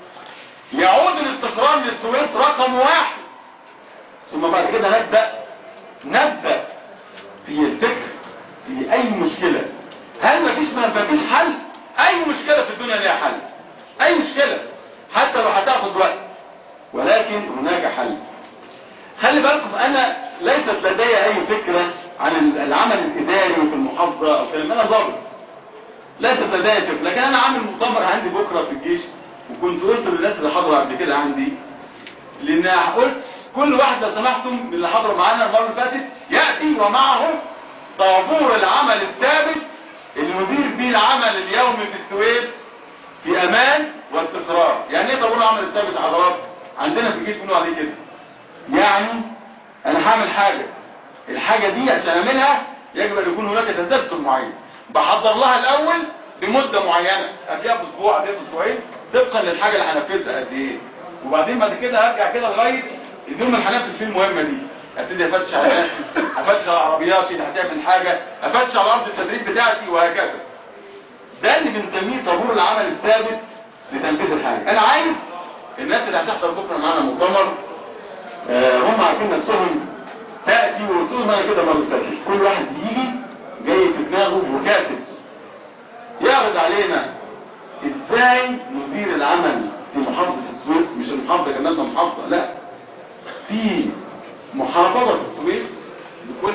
يعود الاستقرار للسويس رقم واحد ثم بعد كده نبدأ نبدأ في الفكر في اي مشكلة هل مفيش مفيش حل اي مشكلة في الدنيا ليها حل اي مشكلة حتى لو هتاخد وقت ولكن هناك حل خلي بالكم انا ليست لدي اي فكرة عن العمل الاداري في المحافظة او كلام انا ضابط ليست لدي فكرة لكن انا عامل مؤتمر عندي بكرة في الجيش وكنت قلت للناس اللي حضروا قبل كده عندي لان قلت كل واحد لو سمحتم من اللي حضروا معانا المرة اللي فاتت يأتي ومعه طابور العمل الثابت اللي ندير به العمل اليومي في السويس في امان واستقرار يعني ايه طابور العمل الثابت يا حضرات عندنا في الجيش بنقول عليه كده يعني انا هعمل حاجة الحاجة دي عشان اعملها يجب ان يكون هناك تسلسل معين بحضر لها الاول بمدة معينة قبلها باسبوع قبلها باسبوعين طبقا للحاجة اللي هنفذها قد ايه وبعدين بعد كده هرجع كده لغاية اليوم اللي هنفذ فيه المهمة دي ابتدي افتش على نفسي افتش على عربياتي اللي هتعمل حاجة افتش على ارض التدريب بتاعتي وهكذا ده اللي بنسميه طابور العمل الثابت لتنفيذ الحاجة انا عايز الناس اللي هتحضر بكره معانا مؤتمر آه هم عارفين نفسهم تأتي وقلت لهم انا كده مرة فاتت كل واحد يجي جاي في دماغه وكاتب يعرض علينا ازاي ندير العمل في محافظة السويس مش المحافظة كمان محافظة لا في محافظة في السويس بكل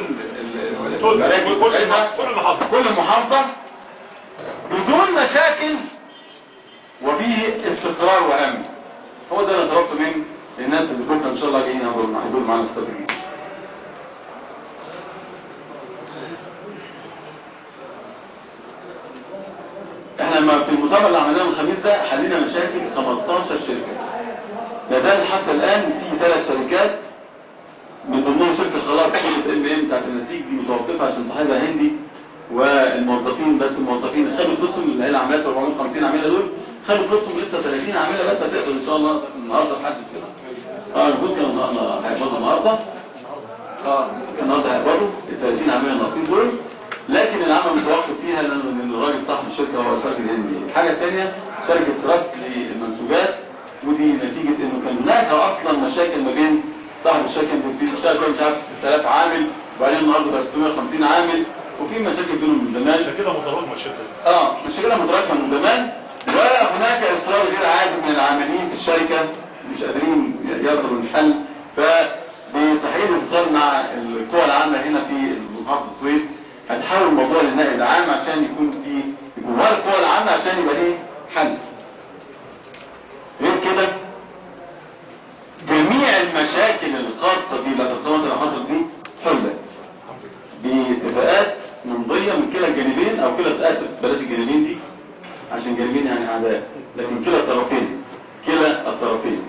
كل محافظة كل محافظة بدون مشاكل وفيه استقرار وامن هو ده اللي طلبته من الناس اللي بكره ان شاء الله جايين يحضروا معانا في التدريب احنا ما في المؤتمر اللي عملناه الخميس ده حلينا مشاكل 15 شركه لازال حتى الان في ثلاث شركات من ضمنهم شركه خلاص شركه ام ام بتاعت النسيج دي متوقفه عشان صاحبها هندي والموظفين بس الموظفين خدوا فلوسهم اللي هي العمليات 450 عامله دول خدوا فلوسهم لسه 30 عامله بس هتقدر ان شاء الله النهارده لحد كده اه المفروض كانوا هيقبضوا النهارده اه كان النهارده هيقبضوا ال 30 عامله ناقصين دول لكن العمل متوقف فيها لان الراجل صاحب الشركه هو الراجل الهندي الحاجه الثانيه شركه تراست للمنسوجات ودي نتيجه انه كان هناك اصلا مشاكل ما بين صاحب الشركه في الشركه مش عارف 6000 عامل وبعدين النهارده بقى 650 عامل وفي مشاكل بينهم من زمان ده كده متراكمه الشركه دي اه مشكله متراكمه من زمان وهناك اصرار غير عادي من العاملين في الشركه مش قادرين يصلوا للحل فبتحقيق الاتصال مع القوى العامه هنا في محافظه السويس هتحول الموضوع للنائب العام عشان يكون في جواه القوى العامه عشان يبقى ليه حل غير كده جميع المشاكل الخاصه تحصل دي لا تتضمن لو حصل دي حلت باتفاقات ممضية من كلا الجانبين او كلا اسف بلاش الجانبين دي عشان جانبين يعني اعداء لكن كلا الطرفين كلا الطرفين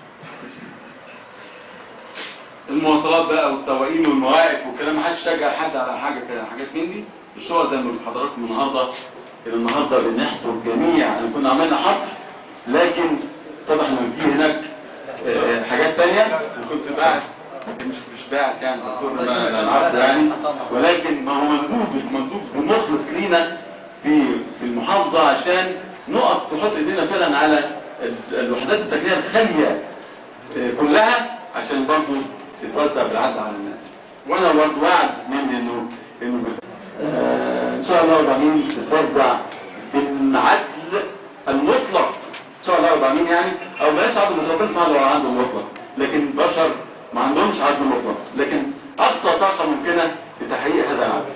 المواصلات بقى والتوائيم والمواقف والكلام ما حدش شجع حد على حاجه كده حاجات من دي الشغل زي ما قلت لحضراتكم النهارده الى النهارده بنحصر جميع يعني كنا عملنا حصر لكن طبعا ان في هناك آه، حاجات تانية وكنت باعت مش مش باعت يعني دكتور ما العرض يعني ولكن ما هو مندوب مندوب مخلص لينا في في المحافظه عشان نقف نحط ايدينا فعلا على ال- الوحدات السكنيه الخاليه آه، كلها عشان برضه تتوزع بالعدل على الناس وانا برضه وعد مني انه انه آه، ان شاء الله العالمين تتوزع بالعدل المطلق ان شاء الله العالمين يعني او بلاش عدل مطلق بس عدل ولا عدل مطلق لكن بشر ما عندهمش عدل مطلق لكن اقصى طاقه ممكنه لتحقيق هذا العدل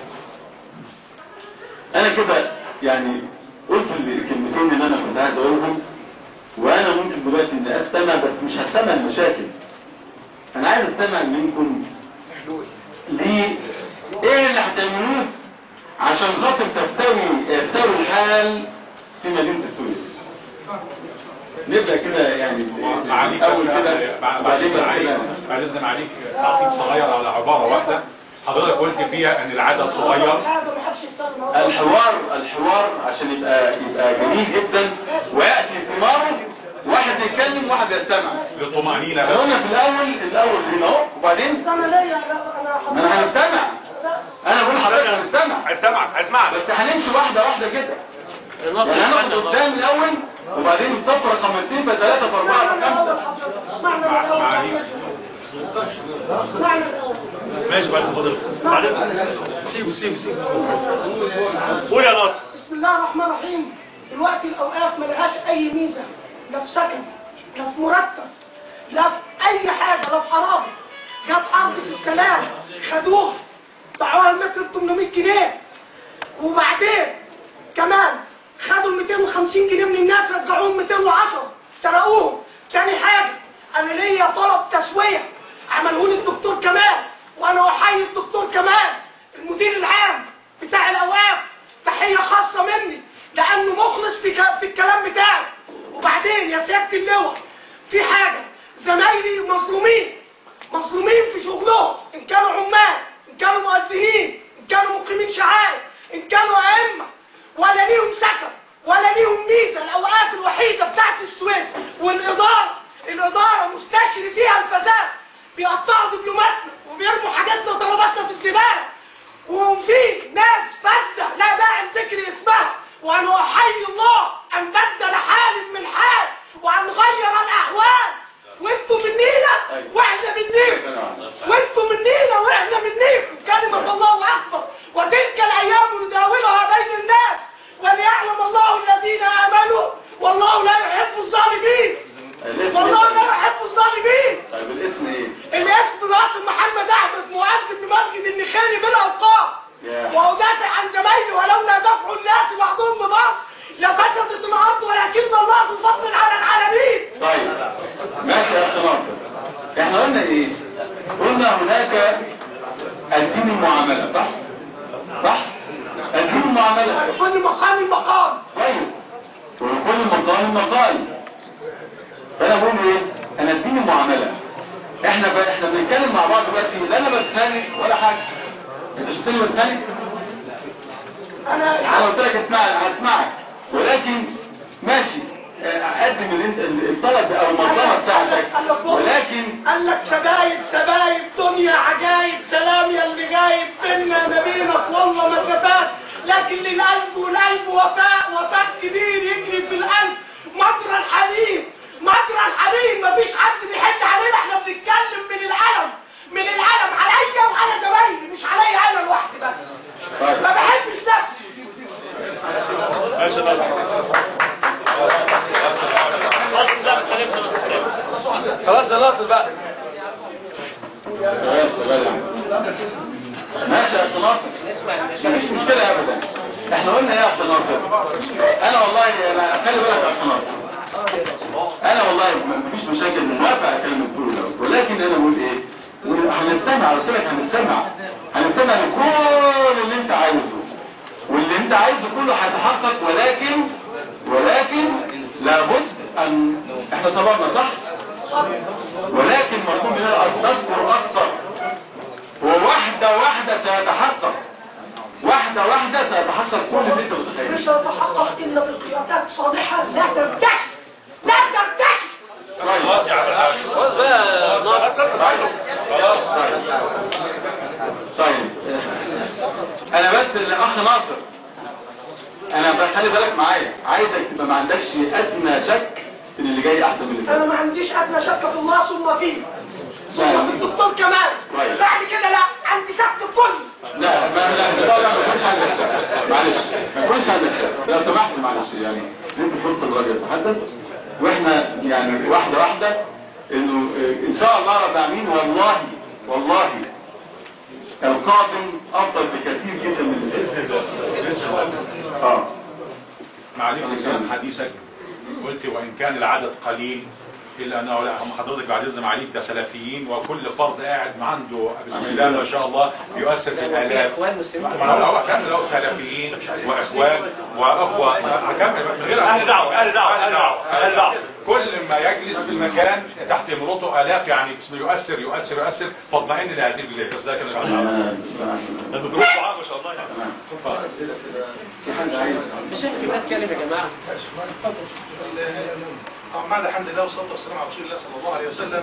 انا كده يعني قلت الكلمتين اللي انا كنت عايز اقولهم وانا ممكن دلوقتي ان استمع بس مش هستمع المشاكل انا عايز استمع منكم ليه ايه اللي هتعملوه عشان خاطر تستوي يستوي الحال في مدينة السويس نبدأ كده يعني معاليك اول بس- كده مع- وبعدين معلش بعد كده معاليك بعد اذن معاليك تعقيب صغير على عباره واحده حضرتك قلت فيها ان العدد صغير الحوار الحوار عشان يبقى يبقى جميل جدا وياتي ثماره واحد يتكلم وواحد يستمع للطمانينه احنا بس قلنا في الاول الاول هنا اهو وبعدين انا ليا ما انا هنستمع انا بقول لحضرتك هنستمع هسمعك هسمعك بس هنمشي واحده واحده كده يعني هناخد قدام الاول وبعدين الصف رقم اثنين فثلاثه فاربعه فخمسه معاليك ماشي بعد فضل بعدين سيبه سيبه سيبه قول يا ناصر بسم الله الرحمن الرحيم دلوقتي الاوقاف ما لهاش اي ميزه لا في سكن لا في مرتب لا في اي حاجه لا في حرام جت ارض في السلام خدوها باعوها المتر ب 800 جنيه وبعدين كمان خدوا ال 250 جنيه من الناس رجعوهم 210 سرقوهم تاني حاجه انا ليا طلب تسويه عملهولي الدكتور كمال وانا احيي الدكتور كمال المدير العام بتاع الاوقاف تحيه خاصه مني لانه مخلص في ك- في الكلام بتاعه وبعدين يا سياده اللواء في حاجه زمايلي مظلومين مظلومين في شغلهم ان كانوا عمال ان كانوا مؤذنين ان كانوا مقيمين شعائر ان كانوا ائمه ولا ليهم سكن ولا ليهم ميزه الاوقاف الوحيده بتاعت السويس والاداره الاداره مستشري فيها الفساد بيقطعوا دبلوماتنا وبيرموا حاجاتنا وطلباتنا في الزباله وفي ناس فاسده لا داعي لذكر اسمها وانا احيي الله ان بدل حال من حال وان غير الاحوال وانتم منينا واحنا منيكم وانتم منينا واحنا منيكم كلمة الله اكبر وتلك الايام نداولها بين الناس وليعلم الله الذين امنوا والله لا يحب الظالمين الاسم والله لا إيه؟ يحب الظالمين طيب الاسم ايه الاسم ناصر محمد احمد مؤذن بمسجد النخاني بالاوقاف يا. وادافع عن زمايلي ولولا دفع الناس بعضهم ببعض لفسدت الارض ولكن الله ذو فضل على العالمين طيب ماشي يا اخي ناصر احنا قلنا ايه قلنا هناك الدين المعامله صح صح الدين المعامله لكل مقام مقام طيب ولكل مقام مقال فانا بقول ايه انا الدين المعامله احنا ب... احنا بنتكلم مع بعض دلوقتي لا انا بتخانق ولا حاجه انت شفتني بتخانق انا انا قلت لك اسمع هسمعك ولكن ماشي آه، قدم اللي انت الطلب او المنظمه بتاعتك ولكن قال لك سبايب سبايب دنيا عجايب سلام يا اللي غايب بينا نبينك والله مسافات لكن للقلب والقلب وفاء وفاء كبير يجري في القلب مجرى الحليب مجرى الحليب مفيش حد بيحد علينا احنا بنتكلم من العلم من العلم عليا وعلى زمايلي مش عليا انا لوحدي بس طيب. ما بحبش نفسي ماشي يا ناصر خلاص يا ناصر بقى شباب شباب يا عم. ماشي يا أخي ناصر مفيش مشكلة أبدا احنا قلنا ايه يا أخي ناصر أنا والله أنا خلي بالك يا أخي ناصر أنا والله مفيش مشاكل موافق على كلمة طول ولكن أنا بقول إيه وهنستمع قلت لك هنستمع هنستمع لكل اللي انت عايزه واللي انت عايزه كله هيتحقق ولكن ولكن لابد ان احنا طلبنا صح ولكن مطلوب مننا ان نذكر اكثر وواحده واحده سيتحقق واحده واحده سيتحقق كل اللي انت متخيله مش هتتحقق الا بقيادات صالحه لا ترتكب لا ترتكب خلاص يا عم الحاج خلاص بقى خلاص طيب انا بس الاخ ناصر انا بخلي بالك معايا عايزك تبقى ما عندكش ادنى شك ان اللي جاي احسن من اللي انا فات ما عنديش ادنى شك في الله ثم فيه ثم لا. في الدكتور كمان طيب. بعد كده لا عندي شك في كل لا ما لا لا لا ما يكونش عندك شك معلش ما يكونش عندك شك لو سمحت معلش يعني ندي فرصه للراجل يتحدث واحنا يعني واحده واحده انه آه، ان شاء الله رب العالمين والله والله القادم افضل بكثير جدا من اللي فات اه معلش كان حديثك قلت وان كان العدد قليل الا انه لا هم حضرتك بعد اذن معاليك ده سلفيين وكل فرد قاعد ما عنده بسم الله ما شاء الله يؤثر في الالاف اخوان مسلمين ما انا لو اكمل لو سلفيين واخوان واخوه اكمل من غير اهل دعوه اهل دعوه اهل دعوه اهل دعوه كل ما يجلس في المكان تحت امرته الاف يعني بسم يؤثر يؤثر يؤثر فاطمئن لهذه الجزئيه بس ده كان تمام، تمام، ده بجروب دعاء ما شاء الله يعني تمام. في حد عايز مش انت بتتكلم يا جماعه بعد الحمد لله والصلاه والسلام على رسول الله صلى الله عليه وسلم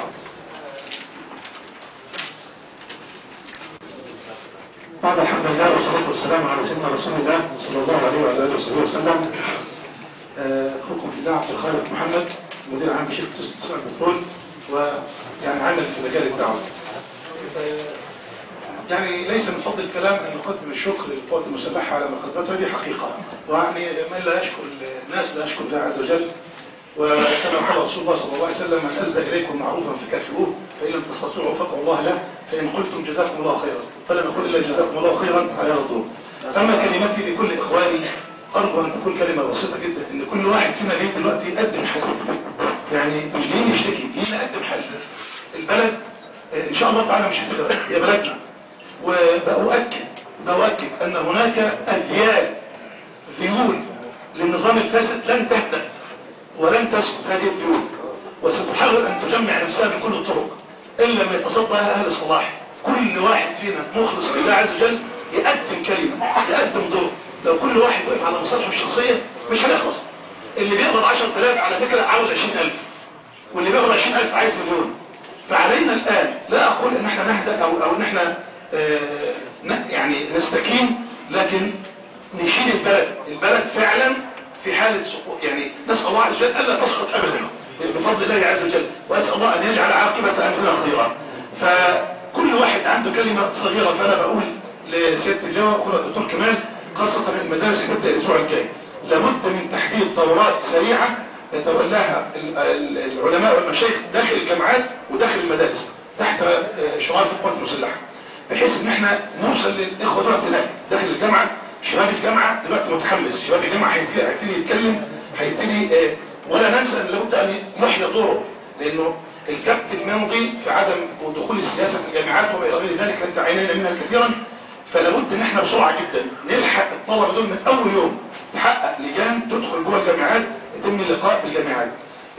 بعد الحمد لله والصلاه والسلام على سيدنا رسول الله صلى الله عليه وعلى اله وصحبه وسلم آه، اخوكم في الله عبد الخالق محمد مدير عام شركه استثمار البترول ويعني عمل في مجال الدعوه آه، يعني ليس من فضل الكلام ان نقدم الشكر للقوات المسلحه على ما قدمته هذه حقيقه ويعني من لا يشكر الناس لا يشكر الله عز وجل وكما قال رسول الله صلى الله عليه وسلم من اسدى اليكم معروفا فكافئوه فان لم تستطيعوا فادعوا الله له فان قلتم جزاكم الله خيرا فلم اقل الا جزاكم الله خيرا على رضوه اما كلمتي لكل اخواني ارجو ان تكون كلمه بسيطه جدا ان كل واحد فينا جاي دلوقتي يقدم حل يعني مش جايين نشتكي جايين نقدم حل البلد آه، ان شاء الله تعالى مش هتبقى هي بلدنا وبأؤكد بأؤكد أن هناك أذيال ذيول للنظام الفاسد لن تهدأ ولن تسقط هذه الذيول وستحاول أن تجمع نفسها بكل الطرق إلا ما يتصدى لها أهل الصلاح كل واحد فينا مخلص لله عز وجل يقدم كلمة يقدم دور لو كل واحد وقف على مصالحه الشخصية مش هنخلص اللي بيقبض 10000 على فكرة عاوز 20000 واللي بيقبض 20000 عايز مليون فعلينا الآن لا أقول إن احنا نهدأ أو, أو إن احنا آه، ن- يعني نستكين لكن نشيل البلد البلد فعلا في حالة سقوط يعني نسأل الله عز وجل ألا تسقط أبدا بفضل الله عز وجل وأسأل الله أن يجعل عاقبة أمرنا خيرا فكل واحد عنده كلمة صغيرة فأنا بقول لسيادة اللواء أخونا الدكتور كمال خاصة المدارس هتبدأ الأسبوع الجاي لابد من تحديد دورات سريعة يتولاها ال- ال- العلماء والمشايخ داخل الجامعات وداخل المدارس تحت آه، شعار القوات المسلحة بحيث ان احنا نوصل للاخوه دول هناك داخل الجامعه شباب الجامعه دلوقتي متحمس شباب الجامعه هيبتدي هيبتدي يتكلم هيبتدي آه، ولا ننسى ان لابد ان يحيى دوره لانه الكبت الماضي في عدم دخول السياسه في الجامعات وما الى غير ذلك انت عينينا منها كثيرا فلابد ان احنا بسرعه جدا نلحق الطلبه دول من اول يوم تحقق لجان تدخل جوه الجامعات يتم اللقاء بالجامعات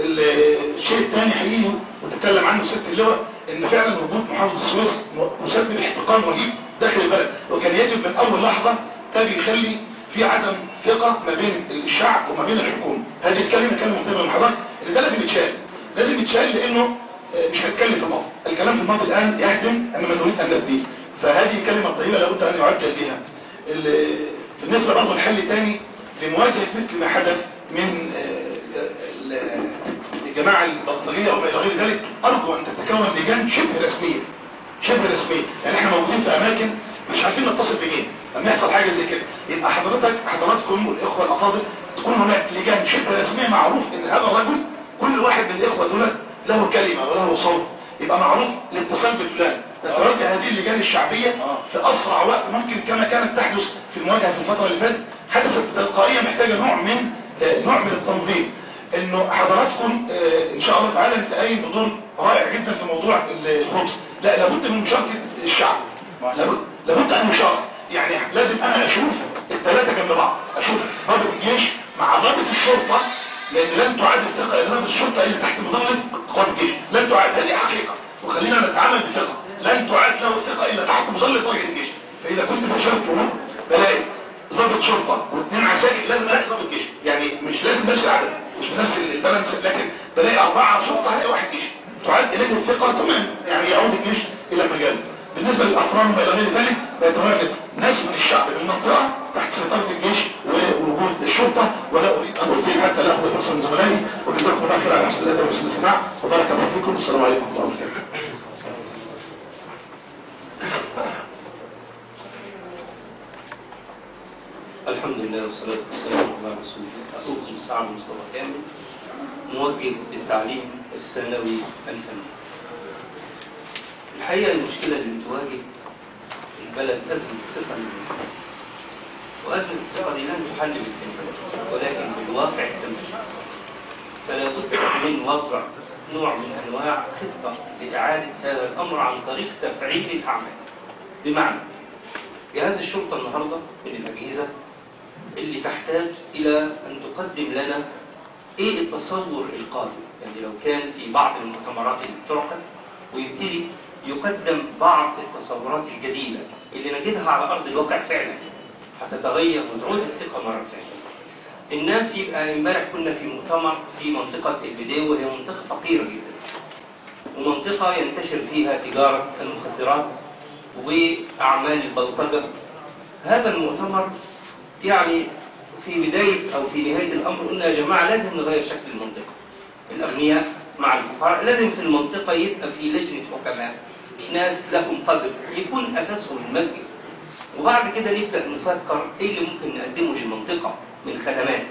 الشيء الثاني حقيقي وتتكلم عنه ست اللواء ان فعلا وجود محافظ السويس مسبب احتقان رهيب داخل البلد وكان يجب من اول لحظه ده بيخلي في عدم ثقه ما بين الشعب وما بين الحكومه هذه الكلمه كلمه مهمه من حضرتك ان ده لازم يتشال لازم يتشال لانه آه، مش هنتكلم في الماضي الكلام في الماضي الان يهدم امام نريد ان نبديه فهذه كلمه طويله لابد ان يعجل بها ال- بالنسبه برضه لحل ثاني لمواجهه مثل ما حدث من آه، ال- الجماعه البلطجيه وما الى غير ذلك ارجو ان تتكون لجان شبه رسميه شبه رسميه يعني احنا موجودين في اماكن مش عارفين نتصل بمين لما يحصل حاجه زي كده يبقى حضرتك حضراتكم والاخوه الافاضل تكون هناك لجان شبه رسميه معروف ان هذا الرجل كل واحد من الاخوه دول له كلمه وله صوت يبقى معروف الاتصال بفلان تتوجه هذه اللجان الشعبيه في اسرع وقت ممكن كما كانت تحدث في المواجهه في الفتره اللي فاتت حدثت تلقائيه محتاجه نوع من آه، نوع من التنظيم انه حضراتكم آه، ان شاء الله تعالى انت قايم بدور رائع جدا في موضوع ال- الخبز لا لابد من مشاركه الشعب لابد لابد ان يشارك يعني لازم انا اشوف الثلاثه جنب بعض اشوف ضابط الجيش مع ضابط الشرطه لان لن تعاد الثقه لان ضابط الشرطه اللي تحت مظله قوات الجيش لن تعاد هذه حقيقه وخلينا نتعامل بثقه لن تعاد له الثقه الا تحت مظله وجه الجيش فاذا كنت في شرط امور بلاقي ضابط شرطه واثنين عساكر لازم الاقي ضابط جيش يعني مش لازم نفس العدد مش بنفس البالانس لكن بلاقي اربعه شرطه هلاقي واحد جيش تعاد اليه الثقه ثم يعني يعود الجيش الى مجاله بالنسبه للافراد وما الى غير ذلك بيتواجد ناس من الشعب في المنطقه تحت سيطره الجيش ووجود الشرطه ولا اريد ان اطيل حتى لا اخذ فرصه من زملائي وجزاكم الله خير على حسن الادب وحسن الاستماع وبارك الله فيكم والسلام عليكم ورحمه الله وبركاته الحمد لله والصلاة والسلام على رسول الله أخوكم سعد مصطفى كامل موجه التعليم الثانوي الفني الحقيقة المشكلة اللي بتواجه البلد أزمة الثقة للمجتمع وأزمة الثقة دي لن تحل بالكلمات ولكن بالواقع التنفيذي فلا بد من وضع نوع من أنواع خطة لإعادة هذا الأمر عن طريق تفعيل الأعمال بمعنى جهاز الشرطة النهاردة من الأجهزة اللي تحتاج إلى أن تقدم لنا إيه التصور القادم يعني لو كان في بعض المؤتمرات اللي بتعقد ويبتدي يقدم بعض التصورات الجديدة اللي نجدها على أرض الواقع فعلا هتتغير وتعود الثقة مرة ثانية الناس يبقى امبارح كنا في مؤتمر في منطقة البداية وهي منطقة فقيرة جدا ومنطقة ينتشر فيها تجارة المخدرات وأعمال البلطجة هذا المؤتمر يعني في بداية أو في نهاية الأمر قلنا يا جماعة لازم نغير شكل المنطقة الأغنياء مع الفقراء لازم في المنطقة يبقى في لجنة حكماء ناس لهم قدر يكون أساسهم المسجد وبعد كده نبدأ نفكر إيه اللي ممكن نقدمه للمنطقة من خدمات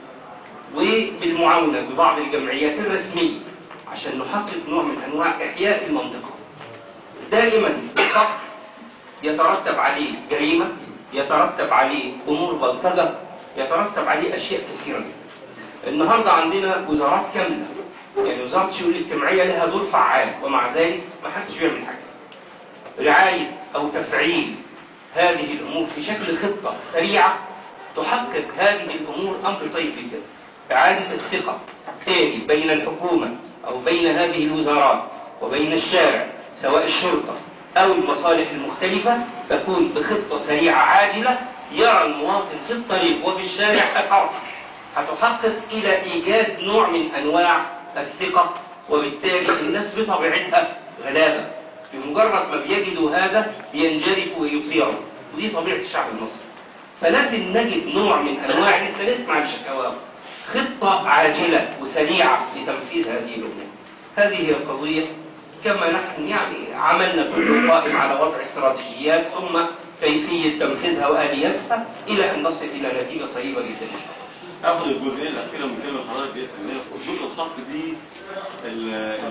وبالمعاونة ببعض الجمعيات الرسمية عشان نحقق نوع من أنواع إحياء المنطقة دائما الفقر يترتب عليه جريمة يترتب عليه أمور بلطجة يترتب عليه أشياء كثيرة النهاردة عندنا وزارات كاملة يعني وزارة الشؤون الاجتماعية لها دور فعال ومع ذلك ما حدش بيعمل حاجة رعاية أو تفعيل هذه الأمور في شكل خطة سريعة تحقق هذه الأمور أمر طيب جدا إعادة الثقة تاني بين الحكومة أو بين هذه الوزارات وبين الشارع سواء الشرطة أو المصالح المختلفة تكون بخطة سريعة عاجلة يرى المواطن في الطريق وفي الشارع أثر هتحقق إلى إيجاد نوع من أنواع الثقة وبالتالي الناس بطبيعتها غلابة بمجرد ما بيجدوا هذا ينجرفوا ويطيعوا ودي طبيعة الشعب المصري فلازم نجد نوع من أنواع لسه نسمع الشكاوى خطة عاجلة وسريعة لتنفيذ هذه الأمور هذه هي القضية كما نحن يعني عملنا كل قائم على وضع استراتيجيات ثم كيفية تنفيذها وآلياتها إلى أن نصل إلى نتيجة طيبة جدا اخد الجزئيه الاخيره من كلمه حضرتك ديت ان هي خطوط الخط دي ال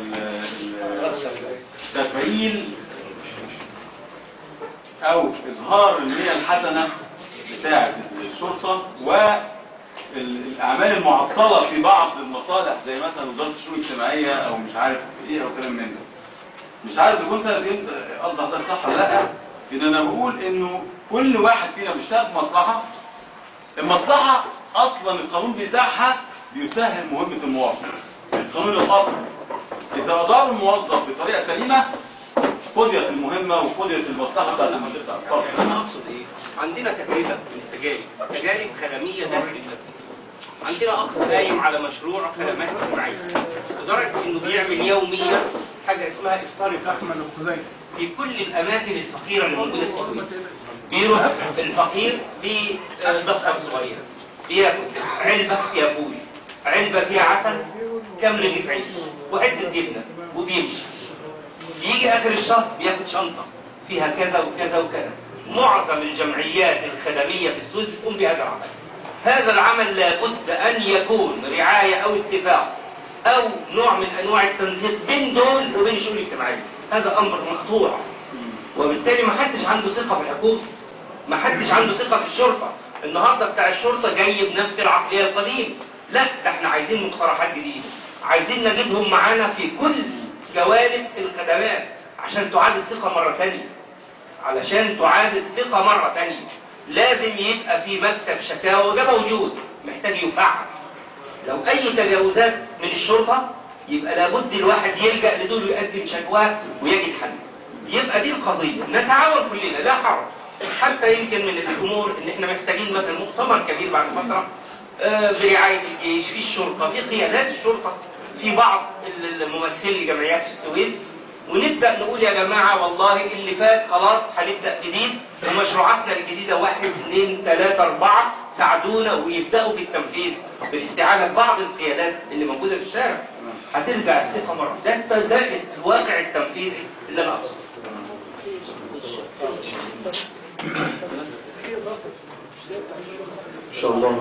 ال تفعيل او اظهار النيه الحسنه بتاعه الشرطه والاعمال المعطله في بعض المصالح زي مثلا وزاره الشؤون الاجتماعيه او مش عارف ايه او كلام من ده مش عارف اذا كنت فهمت قصدك ده صح ولا لا ان انا بقول انه كل واحد فينا بيشتغل في مصلحه المصلحه اصلا القانون بتاعها بيسهل مهمه المواطن القانون الاصل اذا ادار الموظف بطريقه سليمه قضيت المهمه وقضيت المصلحه بتاعت المنطقه أنا أقصد إيه؟ عندنا تجربة من التجارب تجارب خدمية داخل البلد عندنا أخ قايم على مشروع خدمات اجتماعية لدرجة إنه بيعمل يوميا حاجة اسمها إفطار الفقر في كل الأماكن الفقيرة اللي موجودة في السويس بيروح الفقير بضخة صغيرة بياكل علبة فيها فول علبة فيها عسل كم رغيف عيش وعدة جبنة وبيمشي يجي آخر الشهر بياخد شنطة فيها كذا وكذا وكذا معظم الجمعيات الخدمية في السويس بتقوم بهذا العمل هذا العمل لابد أن يكون رعاية أو اتفاق أو نوع من أنواع التنسيق بين دول وبين الشؤون الاجتماعية هذا أمر مقطوع وبالتالي ما حدش عنده ثقة في الحكومة ما حدش عنده ثقة في الشرطة النهاردة بتاع الشرطة جاي بنفس العقلية القديم لا ده احنا عايزين مقترحات جديدة عايزين نجيبهم معانا في كل جوانب الخدمات عشان تعاد الثقة مرة تانية علشان تعاد الثقة مرة تانية لازم يبقى في مكتب شكاوى وده موجود محتاج يفعل لو أي تجاوزات من الشرطة يبقى لابد الواحد يلجأ لدول ويقدم شكواه ويجد حل يبقى دي القضية نتعاون كلنا لا حرج حتى يمكن من الأمور إن إحنا محتاجين مثلا مؤتمر كبير بعد فترة آه، برعاية الجيش في الشرطة في قيادات الشرطة في بعض الممثلين لجمعيات في السويس ونبدأ نقول يا جماعة والله اللي فات خلاص هنبدأ جديد ومشروعاتنا الجديدة واحد اثنين ثلاثة أربعة ساعدونا ويبدأوا بالتنفيذ بالاستعانة ببعض القيادات اللي موجودة في الشارع هترجع الثقة مرة ده ده الواقع التنفيذي اللي أنا أقصده ان شاء الله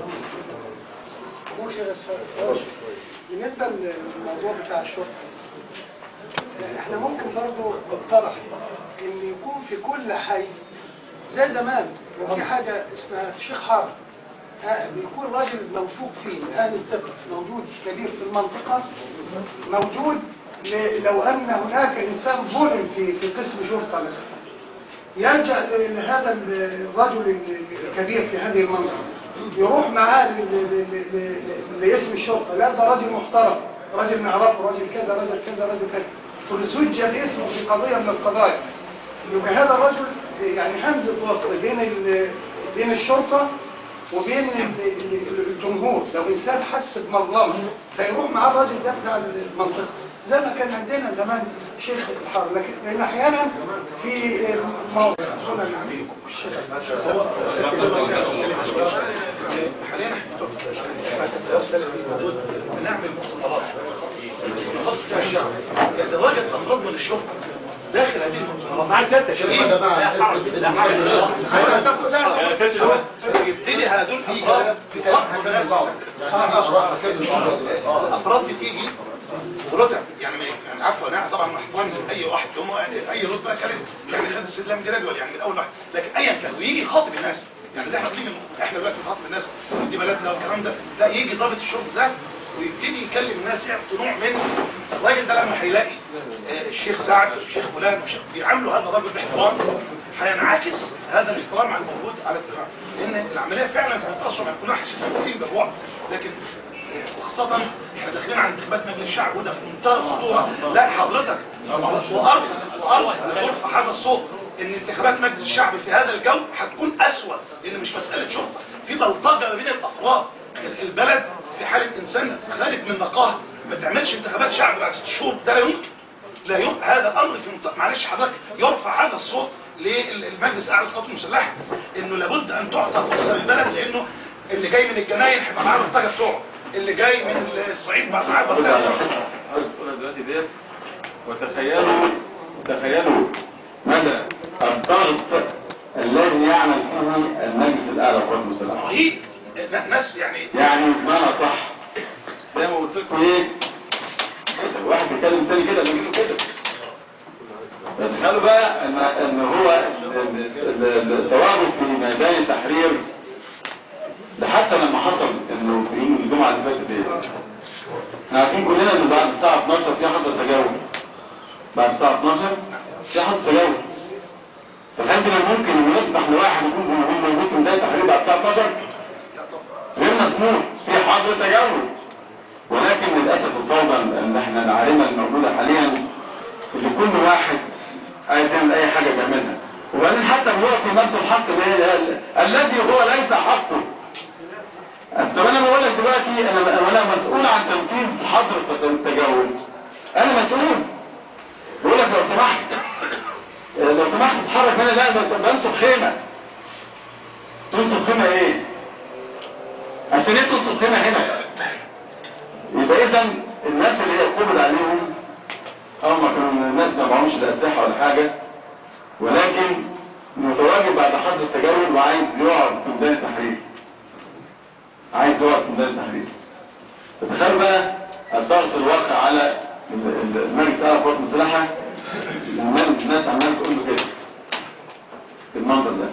مش بس بالنسبة للموضوع بتاع الشرطة احنا ممكن برضه نقترح ان يكون في كل حي زي زمان وفي حاجة اسمها شيخ حارة ها، بيكون راجل موثوق فيه من اهل الثقة موجود كبير في المنطقة موجود ل- لو ان هناك انسان ظلم في في قسم شرطة مثلا يلجأ لهذا الرجل الكبير في هذه المنطقة يروح معاه ل- ل- ل- ل- لاسم الشرطة لا ده راجل محترم راجل نعرفه راجل كذا راجل كذا راجل كذا فسجل اسمه في قضية من القضايا يبقى هذا الرجل يعني همزة وصل بين ال- بين الشرطة وبين ال- ال- الجمهور لو إنسان حس بمظلمة فيروح مع الراجل ده بتاع المنطقة زي ما كان عندنا زمان شيخ الحر لكن لأن أحيانا في موضوع حاليا بنعمل مؤتمرات نخصص فيها الشعب يتواجد افراد من الشرطه داخل هذه المؤتمرات مع الجد شريف لا حرج لا حرج يبتدي هذول الافراد يخاطبوا الناس افراد بتيجي ورتب يعني ما- يعني عفوا انا طبعا مع احترامي لاي واحد هم يعني اي رتبه كانت يعني خد استسلام جدول يعني من اول واحد لكن ايا كان ويجي يخاطب الناس يعني زي احنا بنيجي احنا دلوقتي بنخاطب الناس دي بلدنا والكلام ده لا يجي ضابط الشرطه ده ويبتدي يكلم الناس يعطي نوع من الراجل ده لما هيلاقي آه، الشيخ سعد والشيخ فلان والشيخ بيعاملوا هذا الراجل باحترام هينعكس هذا الاحترام على الموجود على الدفاع لان العمليه فعلا هتتاثر يعني كلنا حاسين بالرعب لكن وخاصة احنا داخلين على انتخابات مجلس الشعب وده في منتهى الخطورة لا حضرتك وارض وارض ترفع هذا الصوت ان انتخابات مجلس الشعب في هذا الجو هتكون اسوأ لان مش مسألة شرطة في بلطجة ما بين الافراد البلد في حالة انسان خارج من نقاهة ما تعملش انتخابات شعب بعد ست شهور ده لا يمكن لا يمكن هذا امر في منطقة معلش حضرتك يرفع هذا الصوت للمجلس الاعلى للقوات المسلحة انه لابد ان تعطى فرصة للبلد لانه اللي جاي من الجناين هيبقى معاه البلطجة بتوعه اللي جاي من الصعيد بقى معاه البلطجة بتوعه الصورة دلوقتي ديت وتخيلوا تخيلوا مدى الضغط الذي يعمل فيه المجلس الاعلى للقوات المسلحه رهيب ناس يعني يعني بمعنى صح زي ما قلت لكم ايه واحد بيتكلم تاني كده بيجيله كده تخيلوا بقى ان ان هو ال- ال- التواجد في ميدان التحرير ده حتى لما حصل انه في يوم الجمعه اللي فاتت ايه احنا عارفين كلنا ان بعد الساعه 12 في حصل تجاوز بعد الساعه 12 في حصل تجاوز فهل من الممكن ان يسمح لواحد يكون جمهور موجود في ميدان التحرير بعد الساعه 12 غير مسموح في حظر تجاوز ولكن للاسف الفوضى اللي احنا العارمه الموجوده حاليا اللي كل واحد عايز يعمل اي حاجه بيعملها وبعدين حتى هو في نفس الحق اللي هي ال- الذي هو ليس حقه طب انا بقول لك دلوقتي انا انا مسؤول عن تنفيذ حظر التجاوز انا مسؤول بقول لك لو سمحت لو سمحت اتحرك هنا لا ده بنصب خيمه تنصب خيمه ايه عشان ايه تنصب خيمه هنا يبقى اذا الناس اللي هي قبض عليهم او ما كانوا الناس ما معهمش لا اسلحه ولا حاجه ولكن متواجد بعد حظر التجاوز وعايز يقعد في ميدان التحرير عايز يقعد في ميدان التحرير فتخيلوا بقى الضغط الواقع على ال- ال- المجلس الاعلى للقوات المسلحه الناس الناس عماله تقول له كده بالمنظر ده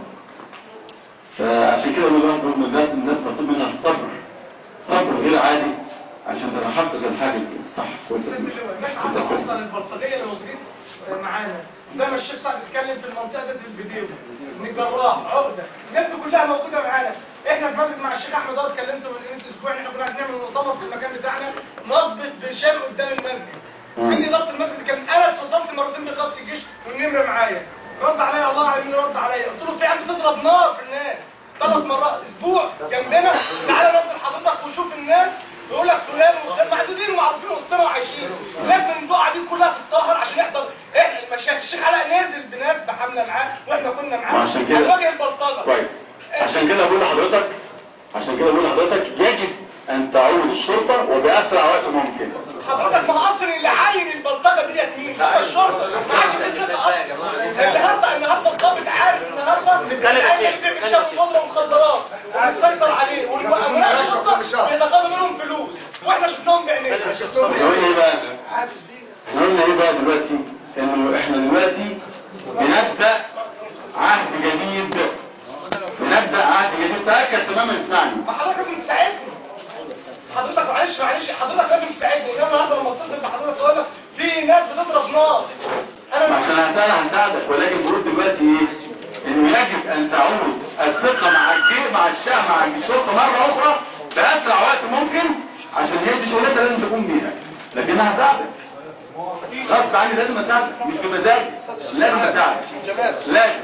فعشان كده بقول لهم ان الناس الناس مطلوب منها الصبر صبر غير عادي عشان تتحقق الحاجه الصح اصلا البلطجيه اللي موجودين معانا زي ما الشيخ سعد اتكلم في المنطقه دي في الفيديو ان الجراح عقده الناس دي كلها موجوده معانا احنا في مسجد مع الشيخ احمد اه اتكلمت من قيمه اسبوع احنا كنا عايزين نعمل مؤتمر في المكان بتاعنا نضبط بشام قدام المسجد عندي ضبط المسجد كان انا اتصلت مرتين بضبط الجيش والنمره معايا رد عليا الله على مين رد عليا قلت له في عم بتضرب نار في الناس ثلاث مرات اسبوع جنبنا تعالى نزل حضرتك وشوف الناس يقول لك فلان وفلان معدودين ومعروفين وسطنا وعايشين لازم البقعه دي كلها تتطهر عشان يحضر احنا المشايخ الشيخ علاء نازل بناس بحمله معاه واحنا كنا معاه وعشان كده- على وجه البلطجه كويس عشان كده بقول لحضرتك عشان كده بقول لحضرتك يجب ان تعود الشرطه وباسرع وقت ممكن حضرتك ما اصل اللي عاين البلطجه ديت مين؟ هو الشرطه ما عادش في ثقه اصلا النهارده النهارده الضابط عارف النهارده اللي بيعمل شاب خضره ومخدرات ومسيطر عليه وامناء الشرطه بيتقاضوا منهم فلوس واحنا شفناهم بعينينا نقول ايه بقى نقول ايه بقى دلوقتي انه احنا دلوقتي بنبدا عهد جديد بنبدا عهد جديد تاكد تماما اسمعني ما حضرتك لازم تساعدني حضرتك معلش معلش حضرتك لازم تساعدني انا النهارده لما اتصل بحضرتك اقول لك في ناس بتضرب نار انا مش عشان هسأل هنساعدك ولكن بقول دلوقتي ايه انه يجب ان تعود الثقة مع الجيش مع الشعب مع الشرطة مرة اخرى باسرع وقت ممكن عشان هي دي شغلتها لازم تكون بيها لكن انا هساعدك غصب عني لازم اساعدك مش بمزاجي لازم اساعدك لازم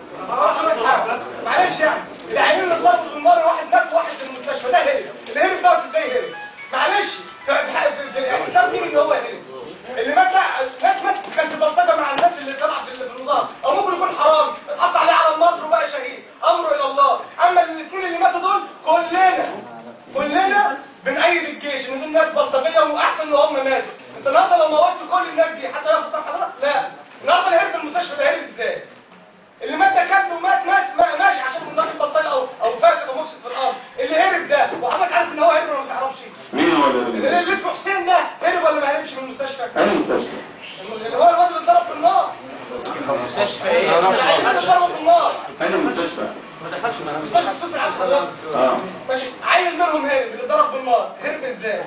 معلش يعني العينين اللي ضربوا بالنار واحد مات وواحد في المستشفى ده هرب اللي هرب ده ازاي هرب معلش في في- في الاحساس مين اللي هو هرب اللي مات ده ناس مات كان في بلطجه مع الناس اللي طلعت في في النظام او ممكن يكون حرامي اتحط عليه على النصر وبقى شهيد امره الى الله اما الاثنين اللي ماتوا دول كلنا كلنا بنأيد الجيش ان دول ناس بلطجيه واحسن ان هم ماتوا انت النهارده لو موتت كل الناس دي حتى لو فطر حضرتك لا النهارده اللي هرب في المستشفى ده هرب ازاي اللي مات ده كان ومات مات ما- ماشي عشان يكون راجل بلطجي او او فاسد او مفسد في الارض اللي هرب ده وحضرتك عارف ان هو هرب ولا ما تعرفش مين هو اللي اللي اللي اسمه حسين ده هرب ولا ما هربش من المستشفى انا مستشفى اللي هو الواد اللي اتضرب في النار مستشفى ايه؟ العيال اللي اتضربوا في النار انا مستشفى مستشفى السوسي عبد الله اه ماشي عيل منهم هرب اللي ضرب بالنار هرب ازاي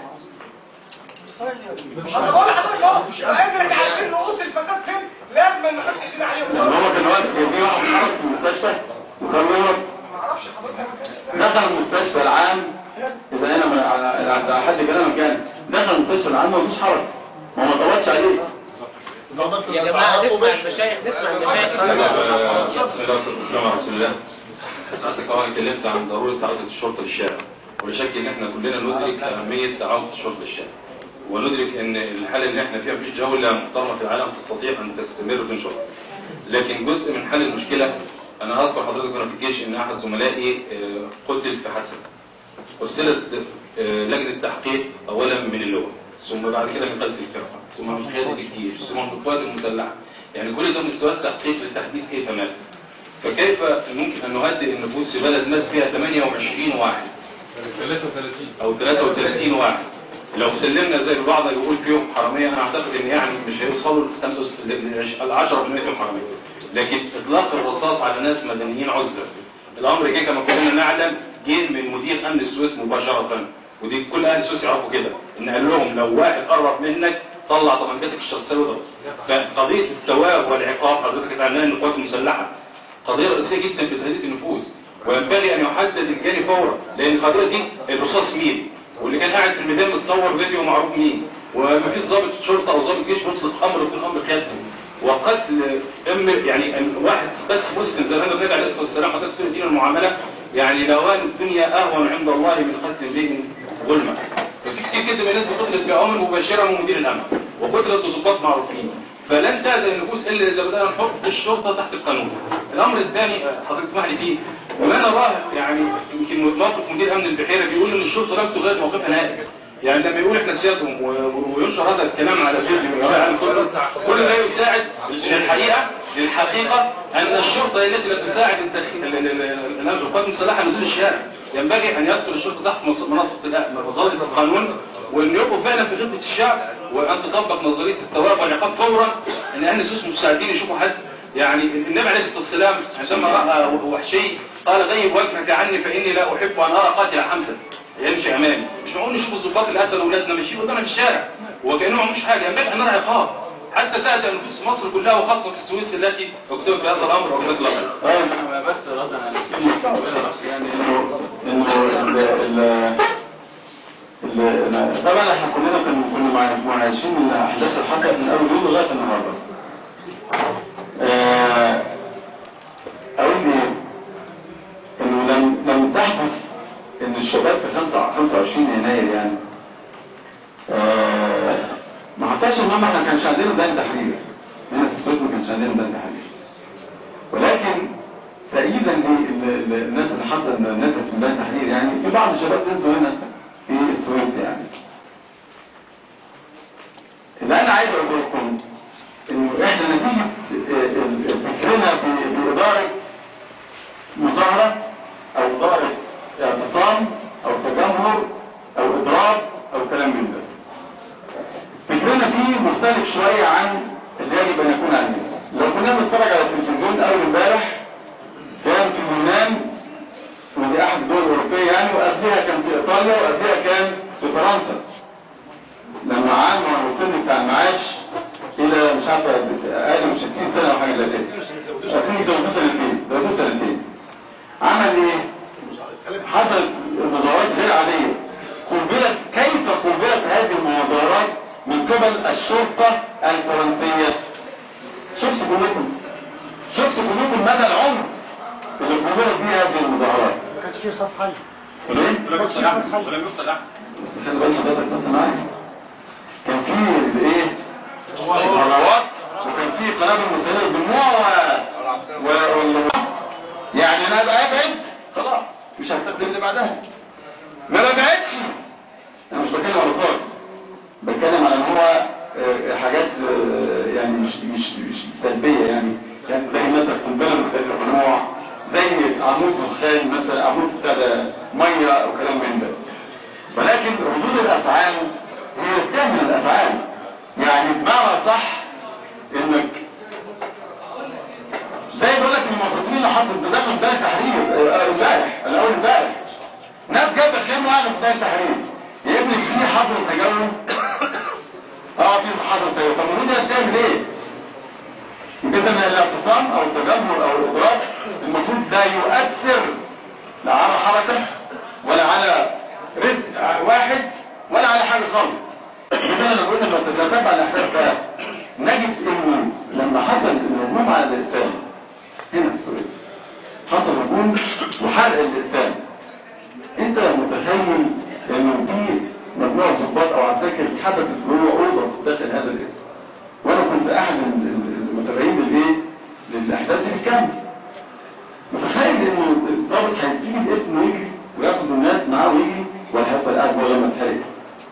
انا بقول لحضرتك اهو قادر عارفين رؤوس الفساد فين لازم نحط ايدينا عليهم لان هو كان واقف في واحد حرس في المستشفى وكان يهرب ما اعرفش حضرتك دخل المستشفى العام اذا انا من على على حد كلامك يعني دخل المستشفى العام ما فيش حرج ما هو ما طولش عليه يا جماعة نسمع المشايخ نسمع المشايخ بسم الله والسلام على رسول الله ساعتك اهو اتكلمت عن ضروره عوده الشرطه للشارع ولا شك ان احنا كلنا ندرك اهميه عوده الشرطه للشارع وندرك ان الحاله اللي احنا فيها مفيش دوله محترمه في العالم تستطيع ان تستمر وتنشر لكن جزء من حل المشكله انا اذكر حضرتك وانا في الجيش ان احد زملائي آه، قتل في حادثه ارسلت آه، لجنه تحقيق اولا من اللواء ثم بعد كده من قلب الفرقه ثم من قياده الجيش ثم من القوات المسلحه يعني كل ده مستويات تحقيق لتحديد كيف مات فكيف ممكن ان نهدئ النفوس في بلد مات فيها 28 واحد 33 او 33 واحد لو سلمنا زي البعض اللي يقول فيهم حراميه انا اعتقد ان يعني مش هيوصلوا ل 10% فيهم حراميه لكن اطلاق الرصاص على ناس مدنيين عزله الامر جه كما كلنا نعلم جه من مدير امن السويس مباشره ودي كل اهل السويس يعرفوا كده ان قال لهم لو واحد قرب منك طلع طبنجتك الشخصيه واضرب فقضيه الثواب والعقاب حضرتك اتعناها ان القوات المسلحه قضيه رئيسيه جدا في تهديد النفوس وينبغي ان يحدد الجاني فورا لان القضيه دي الرصاص مين واللي كان قاعد في الميدان متصور فيديو معروف مين وما فيش ضابط شرطه او ضابط جيش مطلق امر يكون امر قيادته وقتل ام يعني أم واحد بس مسلم زي ما النبي عليه الصلاه والسلام حضرتك تقول دين المعامله يعني لوان الدنيا اهون عند الله من قتل امرئ ظلما ففي كتير جدا من الناس قتلت بامر مباشره من مدير الامن وقتلت بضباط معروفين فلن تهدى النفوس الا اذا بدانا نحط الشرطه تحت القانون الامر الثاني حضرتك تسمح لي فيه وما نراه يعني يمكن موقف مدير امن البحيره بيقول ان الشرطه لم تغير موقفها نهائي يعني لما يقول احنا سيادهم و- وينشر هذا الكلام على فيديو ويشاع العالم كله كل ده يساعد ان الحقيقه للحقيقه ان الشرطه هي التي لا تساعد التخ- ال- ال- ال- ال- القوات المسلحه نزول الشارع ينبغي ان يدخل الشرطه تحت مص- منصه الأ- مظله القانون وان يبقوا فعلا في خدمه الشعب وان تطبق نظريه الثواب والعقاب فورا ان اهل السوس مساعدين يشوفوا حد يعني النبي عليه الصلاه والسلام عندما راى وحشي قال غيب وجهك عني فاني لا احب ان ارى قاتل حمزه يمشي امامي مش معقول نشوف الضباط اللي قتلوا اولادنا ماشيين قدامنا في الشارع وكانهم مش حاجه ينبغي ان نرى عقاب حتى تهدأ نفوس مصر كلها وخاصة في السويس التي اكتب في هذا الأمر وجزاك الله خير. انا بس ردا على كلمه بس يعني انه انه ال ال ال- طبعا احنا كلنا كنا كنا مع- معايشين الاحداث اللي حصلت من اول يوم لغايه النهارده. آه، اقول ايه؟ انه لم لم تحدث ان الشباب في 5 25 يناير يعني آه، ما حصلش ان هم ما كانش عندنا ميدان تحرير هنا في السويس ما كانش عندنا ميدان تحرير ولكن تأييدا للناس اللي حصل الناس في ميدان تحرير يعني في بعض الشباب نزلوا هنا في السويس يعني اللي انا عايز اقول لكم انه احنا نتيجه ال- ال- فكرنا في في اداره مظاهره او اداره اعتصام او تجمهر او اضراب او كلام من ده فكرنا فيه مختلف شويه عن اللي يجب ان يكون عليه لو كنا بنتفرج على التلفزيون اول امبارح كان في اليونان ودي احد الدول الاوروبيه يعني وقبلها كان في ايطاليا وقبلها كان في فرنسا لما عانوا عن السن بتاع المعاش الى مش عارف اقل من 60 سنه او حاجه زي كده اكيد ده سنتين ده سنتين عمل ايه؟ حصلت مظاهرات غير عاديه قنبلت كيف قنبلت هذه المظاهرات من قبل الشرطه الفرنسيه شفت كلكم شفت كلكم مدى العمر اللي قنبلت فيه هذه المظاهرات ما كانش فيه خط حل وليه؟ ولم يقتل أحد ولم يقتل أحد. خلي بال حضرتك بس معايا كان في الايه الهروات وكان في قنابل مسيله بالدموع و... و... وال... يعني انا ابقى ابعد خلاص مش هستخدم اللي بعدها ما ببعدش انا مش بتكلم على خالص بتكلم على ان هو آه، حاجات آه، يعني مش مش مش سلبيه يعني يعني زي مثلا قنبله مختلفه بالنوع زي عمود دخان مثلا عمود بتاع ده ميه او كلام من ده ولكن ردود الافعال هي بتعمل الافعال يعني بمعنى صح انك زي بقول لك المفروضين اللي حصل ده ده من ده تحرير آه، امبارح الاول امبارح ناس جايبه خيم وقاعده في ده التحرير يا ابني في حظر تجول اه في حظر تجول طب المفروض الناس تعمل ايه؟ اذا الاعتصام او التجمهر او الاضراب المفروض لا يؤثر لا على حركه ولا على رزق واحد ولا على حاجه خالص اذا انا بقول لما تتتبع الاحداث بقى نجد انه لما حصل الهجوم على الاسلام هنا في السويس حصل هجوم وحرق الاسلام انت متخيل انه في مجموعه ضباط او عساكر اتحبست جوه اوضه داخل هذا الاسم وانا كنت احد ال- ال- المتابعين للايه للاحداث دي بالكامل متخيل انه الضابط هيسيب الاسم ويجري وياخد الناس معاه ويجري ولا هيفضل قاعد جوه لما اتحرق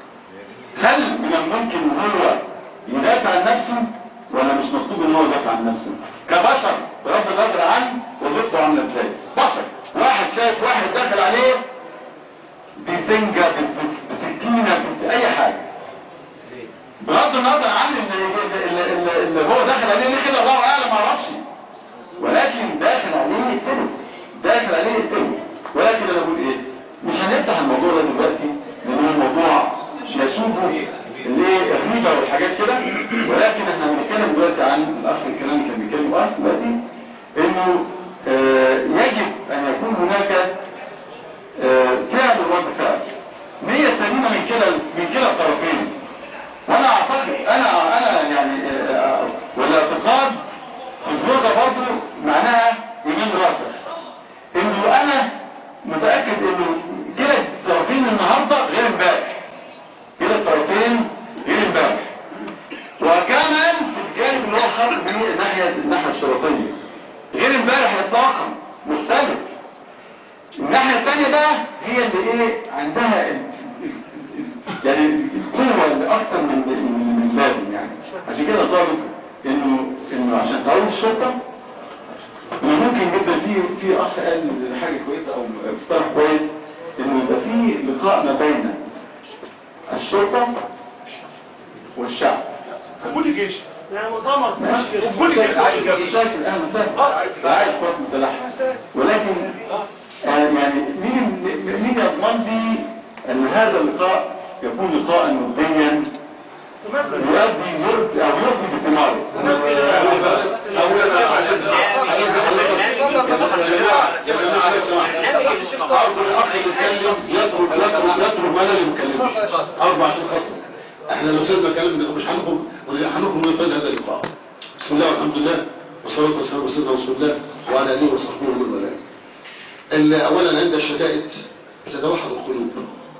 هل من الممكن ان هو يدافع عن نفسه ولا مش مطلوب ان هو يدافع عن نفسه كبشر بغض النظر عن وظيفته عامله ازاي بشر واحد شايف واحد داخل عليه بسنجه بس- بسكينه باي حاجه بغض النظر عن اللي, اللي, اللي, اللي هو داخل عليه ليه كده الله اعلم ما اعرفش ولكن داخل عليه يقتله داخل عليه يقتله ولكن انا بقول ايه مش هنفتح الموضوع ده دلوقتي لان هو الموضوع يسوق ليه الريبه والحاجات كده ولكن احنا بنتكلم دلوقتي عن الاخ الكلام كان بيتكلم اه دلوقتي انه آه يجب ان يكون هناك آه فعل ورد فعل نية سليمة من كلا من كلا الطرفين وانا اعتقد انا انا يعني آه، والاعتقاد في الزوجة برضه معناها يمين راسخ انه انا متأكد انه كلا الطرفين النهاردة غير امبارح كلا الطرفين غير امبارح وكمان في الجانب اللي هو خاطب بيه الناحية الناحية الشرطية غير امبارح اطلاقا مختلف الناحية الثانية بقى هي اللي ايه عندها ال- ال- ال- يعني القوة اللي اكتر من من اللازم يعني عشان كده طالب انه انه عشان تعود الشرطة انه ممكن جدا في في اخ قال حاجة كويسة او اقتراح كويس انه يبقى في لقاء ما بين الشرطة والشعب كل جيش يعني مؤتمر ماشي كل جيش عايز مشاكل اهلا وسهلا عايز قوات مسلحة ولكن آه يعني مين مين يضمن لي ان هذا اللقاء يكون لقاء وديا يؤدي يرد او يفضي بثماره اولا عايز ارجو الاخ يتكلم يترك يترك يترك ولا اللي يتكلمش اربع عشان خاطر احنا لو سيبنا كلام مش هنخرج هنخرج من فضل هذا اللقاء بسم الله والحمد لله والصلاه والسلام على سيدنا رسول الله وعلى اله وصحبه ومن والاه اولا عند الشدائد تتوحد القلوب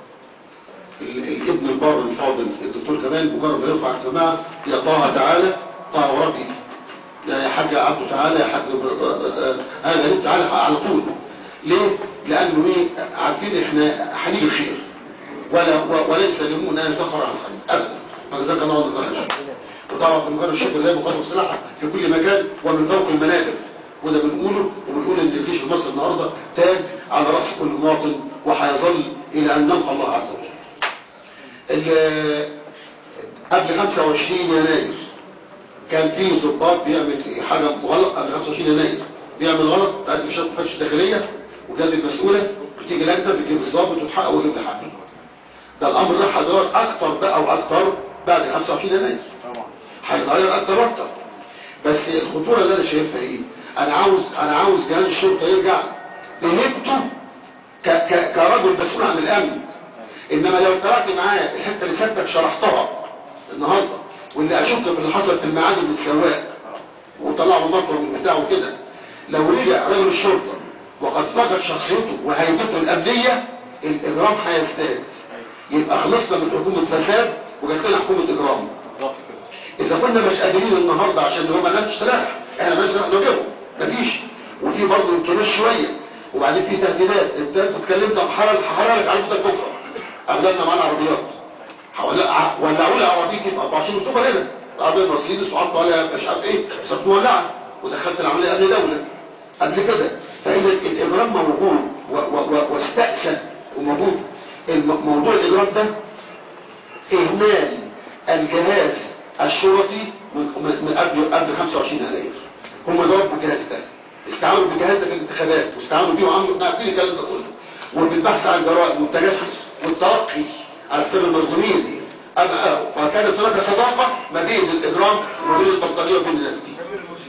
الابن البار الفاضل الدكتور كمال مجرد ما يرفع السماعه يا طه تعالى طه وربي يا حاج عبده تعالى يا حاج انا غريب تعالى على طول ليه؟ لانه ايه عارفين احنا حنين الخير ولا وليس لمون ان يتاخر عن الخير ابدا فجزاك الله خيرا وطبعا في مجال الشكر زي مقدم السلاح في كل مكان ومن فوق المنابر وده بنقوله وبنقول ان الجيش المصري النهارده تاج على راس كل مواطن وهيظل الى ان نلقى الله عز وجل. قبل 25 يناير كان في ضباط بيعمل حاجه غلط قبل 25 يناير بيعمل غلط بعد مشاط فتش داخليه وجات المسؤوله بتيجي لجنه بتجيب الضابط وتحقق ويجيب لي حقي. ده الامر ده هيتغير اكتر بقى واكتر بعد 25 يناير. هيتغير اكتر واكتر. بس الخطوره اللي انا شايفها ايه؟ انا عاوز انا عاوز جهاز الشرطه يرجع لهيبته كرجل مسؤول عن الامن انما لو اتبعت معاه الحته اللي سبك شرحتها النهارده واللي اشك في اللي حصل في المعادي من السواق وطلعوا مطر من بتاعه كده لو رجع رجل الشرطه وقد فقد شخصيته وهيبته الامنيه الاجرام هيزداد يبقى خلصنا من حكومه فساد وجات لنا حكومه اجرام اذا كنا مش قادرين النهارده عشان هم الناس تستريح احنا بس نواجههم مفيش وفي برضه انطلاق شويه وبعدين في تهديدات انت اتكلمت عن حرق حرارك على بكره اغلبنا معانا عربيات ولعوا لي عربيتي ب 24 اكتوبر هنا عربيه مرسيدس وحطوا عليها مش عارف ايه صرت مولعه ودخلت العمليه امن دوله قبل كده فاذا الاجرام موجود واستأسى وموجود موضوع الاجرام ده اهمال الجهاز الشرطي من قبل قبل 25 يناير هم ضربوا الجهاز ده استعانوا بالجهاز ده في الانتخابات واستعانوا بيه وعملوا احنا عارفين الكلام ده كله وفي البحث عن الجرائم والتجسس والترقي على حساب المظلومين فكانت هناك صداقه ما بين الاجرام وما بين البلطجيه وبين الناس دي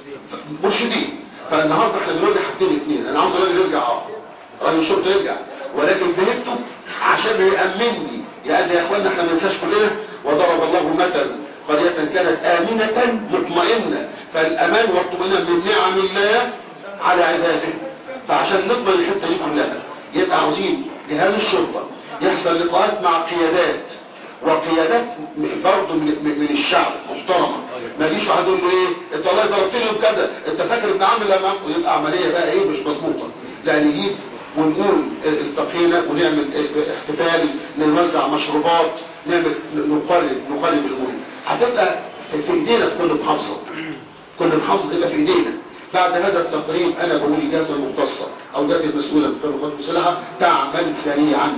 مرشدين فالنهارده احنا بنواجه حاجتين اثنين انا عاوز الراجل يرجع اه راجل الشرطه يرجع ولكن فهمته عشان يامنني لان يا اخوانا احنا ما ننساش كلنا وضرب الله مثلا قرية كانت آمنة مطمئنة فالأمان والطمأنينة من نعم الله على عباده فعشان نضمن الحتة دي كلها يبقى عاوزين جهاز الشرطة يحصل لقاءات مع قيادات وقيادات برضه من, من الشعب محترمة ما يجيش واحد يقول له ايه انت والله ضربتني بكذا انت فاكر ابن عم لما يبقى عملية بقى ايه مش مظبوطة لا نجيب ونقول التقينا ونعمل احتفال نوزع مشروبات نعمل نقلب نقلب الامور هتبقى في ايدينا في كل محافظه كل محافظه تبقى في ايدينا بعد هذا التقريب انا بقول الجهات المختصه او الجهات المسؤوله من القوات المسلحه تعمل سريعا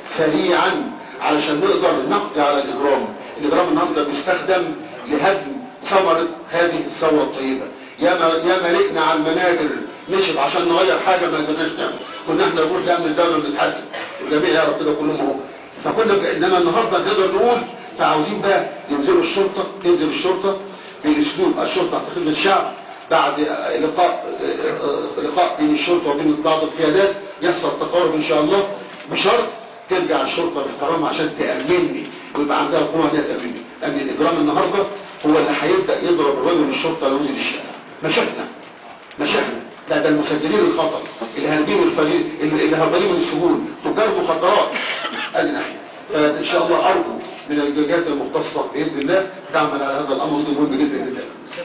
سريعا علشان نقدر نقضي على الاجرام الاجرام النهارده بيستخدم لهدم ثمره هذه الثوره الطيبه يا ما يا ملئنا على المنابر نشف عشان نغير حاجه ما قدرناش نعمل كنا احنا نروح نعمل الدوله ونتحاسب والجميع يعرف كده كلهم اهو فكنا انما النهارده نقدر نقول فعاوزين بقى ينزلوا الشرطه تنزل الشرطه باسلوب الشرطه تحت خدمه الشعب بعد لقاء لقاء بين الشرطه وبين بعض القيادات يحصل تقارب ان شاء الله بشرط ترجع الشرطه باحترام عشان تامنني ويبقى عندها قوه انها تامنني لان الاجرام النهارده هو اللي هيبدا يضرب الرجل الشرطه لو نزل الشارع مشاكلنا مشاكلنا لا ده المسجلين الخطر الهاربين الفريق اللي هربانين من السجون تجار مخدرات ادي ناحيه فان شاء الله ارجو من الجهات المختصه باذن الله تعمل على هذا الامر ده مهم جدا جدا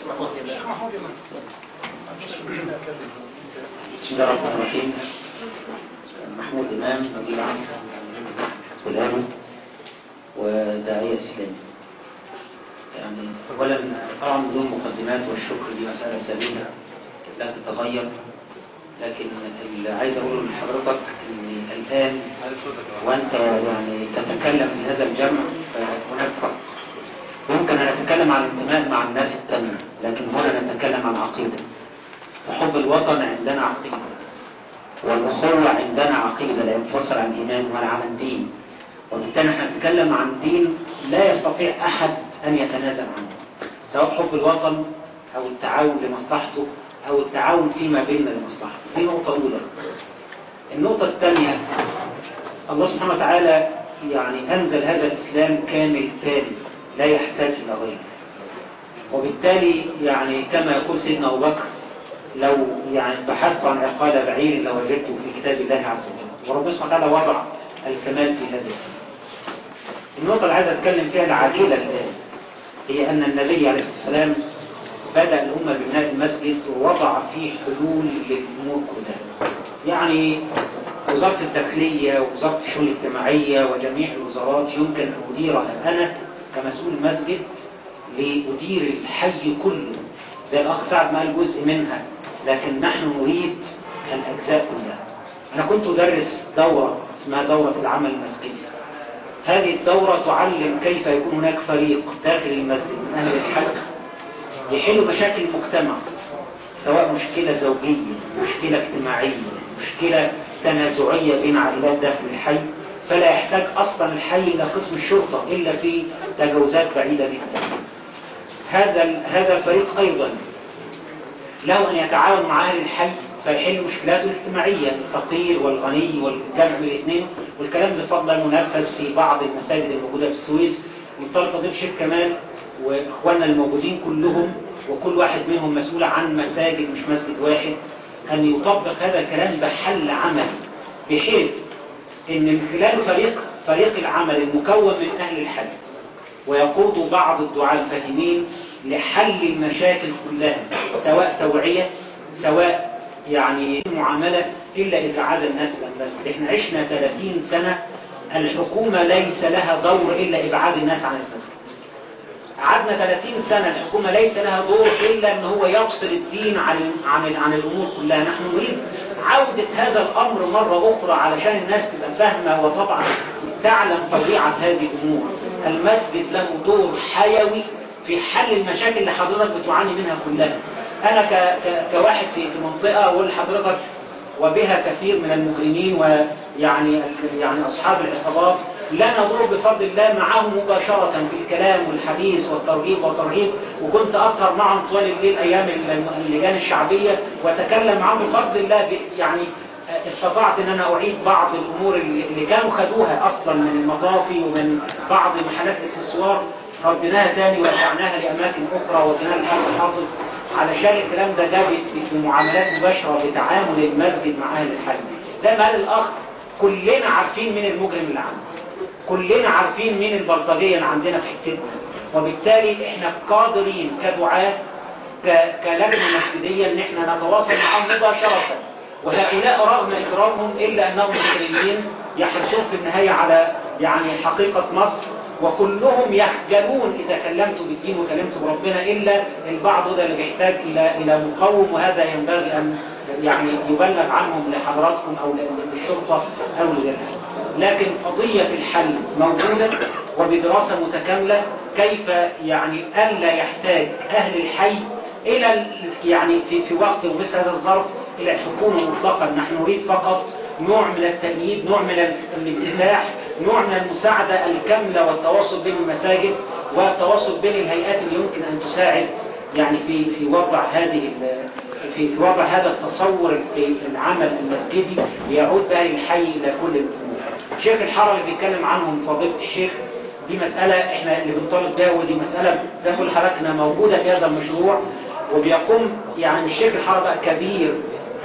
بسم الله الرحمن الرحيم محمود امام مدير عام الامن وداعيه اسلامي يعني اولا طبعا بدون مقدمات والشكر دي مساله ثابته لا تتغير لكن اللي عايز اقوله لحضرتك ان الان وانت يعني تتكلم في هذا الجمع فهناك فرق يمكن ان نتكلم عن الانتماء مع الناس التانية لكن هنا نتكلم عن عقيده وحب الوطن عندنا عقيده والاخوه عندنا عقيده لا ينفصل عن ايمان ولا عن دين وبالتالي احنا نتكلم عن دين لا يستطيع احد أن يتنازل عنه سواء حب الوطن أو التعاون لمصلحته أو التعاون فيما بيننا لمصلحته دي نقطة أولى النقطة الثانية الله سبحانه وتعالى يعني أنزل هذا الإسلام كامل تام لا يحتاج إلى غيره وبالتالي يعني كما يقول سيدنا أبو بكر لو يعني بحثت عن عقال بعير لوجدته في كتاب الله عز وجل وربنا سبحانه وتعالى وضع الكمال في هذا النقطة اللي عايز أتكلم فيها العاجلة الآن هي أن النبي عليه الصلاة والسلام بدأ الأمة ببناء المسجد ووضع فيه حلول للأمور كلها يعني وزارة الداخلية ووزارة الشؤون الاجتماعية وجميع الوزارات يمكن أن أديرها أنا كمسؤول مسجد لأدير الحي كله زي الأخ سعد ما قال جزء منها لكن نحن نريد الأجزاء كلها أنا كنت أدرس دورة اسمها دورة العمل المسجدي هذه الدورة تعلم كيف يكون هناك فريق داخل المسجد من أهل الحج يحلوا مشاكل المجتمع سواء مشكلة زوجية مشكلة اجتماعية مشكلة تنازعية بين عائلات داخل الحي فلا يحتاج أصلا الحي إلى قسم الشرطة إلا في تجاوزات بعيدة جدا هذا هذا الفريق أيضا له أن يتعاون مع أهل الحي فيحل مشكلاته الاجتماعية الفقير والغني والجمع من الاثنين والكلام بفضل منفذ في بعض المساجد الموجودة في السويس منطلق فضيل الشيخ كمال وإخواننا الموجودين كلهم وكل واحد منهم مسؤول عن مساجد مش مسجد واحد أن يطبق هذا الكلام بحل عمل بحيث أن من خلال فريق فريق العمل المكون من أهل الحل ويقود بعض الدعاة الفاهمين لحل المشاكل كلها سواء توعية سواء يعني معاملة إلا إذا عاد الناس إلى المسجد إحنا عشنا 30 سنة الحكومة ليس لها دور إلا إبعاد الناس عن المسجد قعدنا 30 سنة الحكومة ليس لها دور إلا أن هو يفصل الدين عن عن عن الأمور كلها نحن نريد عودة هذا الأمر مرة أخرى علشان الناس تبقى فاهمة وطبعا تعلم طبيعة هذه الأمور المسجد له دور حيوي في حل المشاكل اللي حضرتك بتعاني منها كلها أنا ك... ك... كواحد في منطقة أقول لحضرتك وبها كثير من المجرمين ويعني يعني أصحاب العصابات لا ندور بفضل الله معهم مباشرة في الكلام والحديث والترغيب والترهيب وكنت أسهر معهم طوال الليل أيام اللجان الشعبية وأتكلم معهم بفضل الله يعني استطعت ان انا اعيد بعض الامور اللي كانوا خدوها اصلا من المطافي ومن بعض محلات الاكسسوار رديناها تاني ورجعناها لاماكن اخرى وديناها للحاج الحافظ علشان الكلام ده جاب في معاملات مباشره بتعامل المسجد مع اهل الحي زي ما قال الاخ كلنا عارفين مين المجرم اللي عندنا كلنا عارفين مين البلطجيه اللي عندنا في حتتنا وبالتالي احنا قادرين كدعاه كلجنه مسجديه ان احنا نتواصل معهم مباشره وهؤلاء رغم إكرامهم إلا أنهم مصريين يحرصون في النهاية على يعني حقيقة مصر وكلهم يخجلون إذا كلمت بالدين وكلمت بربنا إلا البعض ده اللي بيحتاج إلى إلى مقوم وهذا ينبغي أن يعني يبلغ عنهم لحضراتكم أو للشرطة أو لغيرها لكن قضية الحل موجودة وبدراسة متكاملة كيف يعني ألا يحتاج أهل الحي إلى يعني في, في وقت ومثل هذا الظرف إلى الحكومة مطلقا نحن نريد فقط نوع من التأييد نوع من الانفتاح نوع من المساعدة الكاملة والتواصل بين المساجد والتواصل بين الهيئات اللي يمكن أن تساعد يعني في في وضع هذه في في وضع هذا التصور في العمل المسجدي ليعود به الحي إلى كل الأمور. شيخ الحرم اللي بيتكلم عنهم فضيلة الشيخ دي مسألة احنا اللي بنطالب بها ودي مسألة زي ما بقول لحضرتك موجودة في هذا المشروع وبيقوم يعني الشيخ الحرم بقى كبير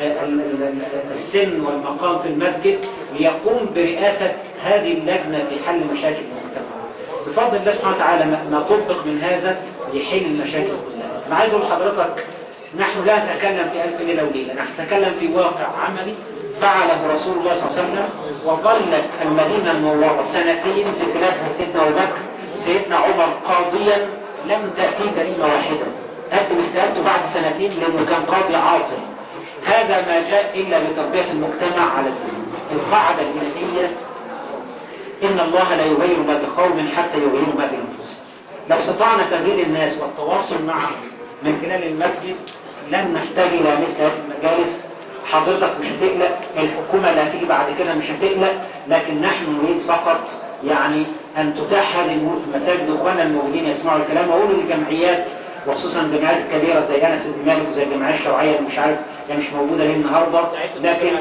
السن والمقام في المسجد ليقوم برئاسة هذه اللجنة في حل مشاكل المجتمع بفضل الله سبحانه وتعالى ما طبق من هذا يحل المشاكل كلها أنا عايز أقول لحضرتك نحن لا نتكلم في ألف ليلة وليلة نحن نتكلم في واقع عملي فعله رسول الله صلى الله عليه وسلم وظلت المدينة المنورة سنتين في خلافة سيدنا أبو بكر سيدنا عمر قاضيا لم تأتي جريمة واحدة قدم استقالته بعد سنتين لأنه كان قاضي عاطل هذا ما جاء إلا لتربية المجتمع على الدين القاعدة الإلهية إن الله لا يغير ما بقوم حتى يغيروا ما بأنفسهم لو استطعنا تغيير الناس والتواصل معهم من خلال المسجد لن نحتاج إلى مثل هذه المجالس حضرتك مش هتقلق الحكومة اللي هتيجي بعد كده مش هتقلق لكن نحن نريد فقط يعني أن تتاح هذه الأمور في المساجد وإخواننا الموجودين يسمعوا الكلام وأقول للجمعيات وخصوصا الجمعيات الكبيرة زي أنس بن مالك وزي الجمعية الشرعية اللي مش عارف هي مش موجودة ليه النهاردة لكن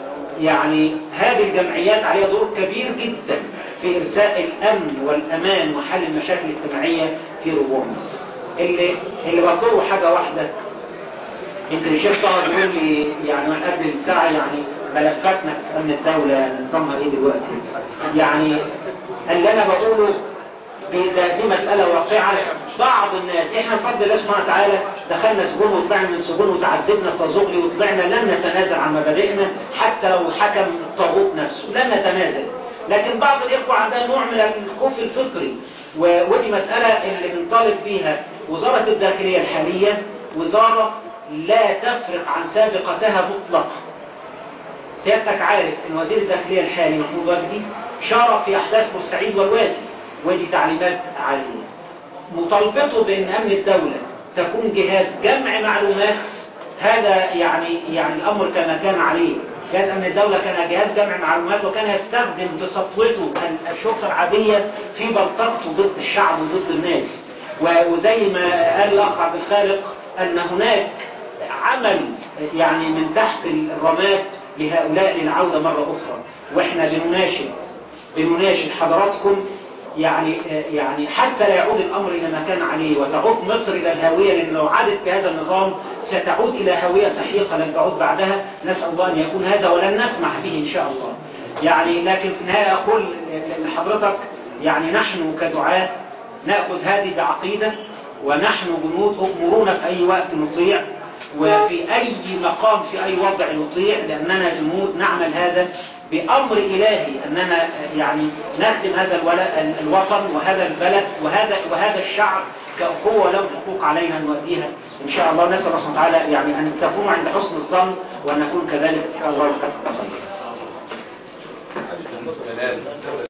يعني هذه الجمعيات عليها دور كبير جدا في إرساء الأمن والأمان وحل المشاكل الاجتماعية في ربوع مصر اللي اللي بطلبه حاجة واحدة يمكن الشيخ طه بيقول لي يعني من قبل الساعة يعني ملفاتنا في أمن الدولة نظامها إيه دلوقتي يعني اللي أنا بقوله دي, ده دي مسألة واقعة بعض الناس احنا بفضل الله سبحانه وتعالى دخلنا سجون وطلعنا من سجون وتعذبنا فزغلي وطلعنا لن نتنازل عن مبادئنا حتى لو حكم الطاغوت نفسه لن نتنازل لكن بعض الإخوة عندها نوع من الخوف الفطري و- ودي مسألة اللي بنطالب فيها وزارة الداخلية الحالية وزارة لا تفرق عن سابقتها مطلقا سيادتك عارف ان وزير الداخلية الحالي محمود وجدي شارك في احداث بورسعيد والوادي ودي تعليمات عالية مطالبته بان امن الدولة تكون جهاز جمع معلومات هذا يعني يعني الامر كما كان عليه جهاز امن الدولة كان جهاز جمع معلومات وكان يستخدم بسطوته الشرطة العادية في بلطجته ضد الشعب وضد الناس و- وزي ما قال الاخ عبد الخالق ان هناك عمل يعني من تحت الرماد لهؤلاء للعودة مرة أخرى وإحنا بنناشد بنناشد حضراتكم يعني يعني حتى لا يعود الأمر إلى ما كان عليه وتعود مصر إلى الهاوية لأن لو عادت بهذا النظام ستعود إلى هاوية سحيقة لن تعود بعدها نسأل الله أن يكون هذا ولن نسمح به إن شاء الله يعني لكن في النهاية أقول لحضرتك يعني نحن كدعاة نأخذ هذه بعقيدة ونحن جنود أمرونا في أي وقت نطيع وفي أي مقام في أي وضع نطيع لأننا جنود نعمل هذا بأمر إلهي أننا يعني نخدم هذا الولا- الوطن وهذا البلد وهذا وهذا الشعب كأخوة له حقوق علينا أن نؤديها إن شاء الله نسأل الله سبحانه وتعالى يعني أن تكونوا عند حسن الظن وأن نكون كذلك إن شاء الله خير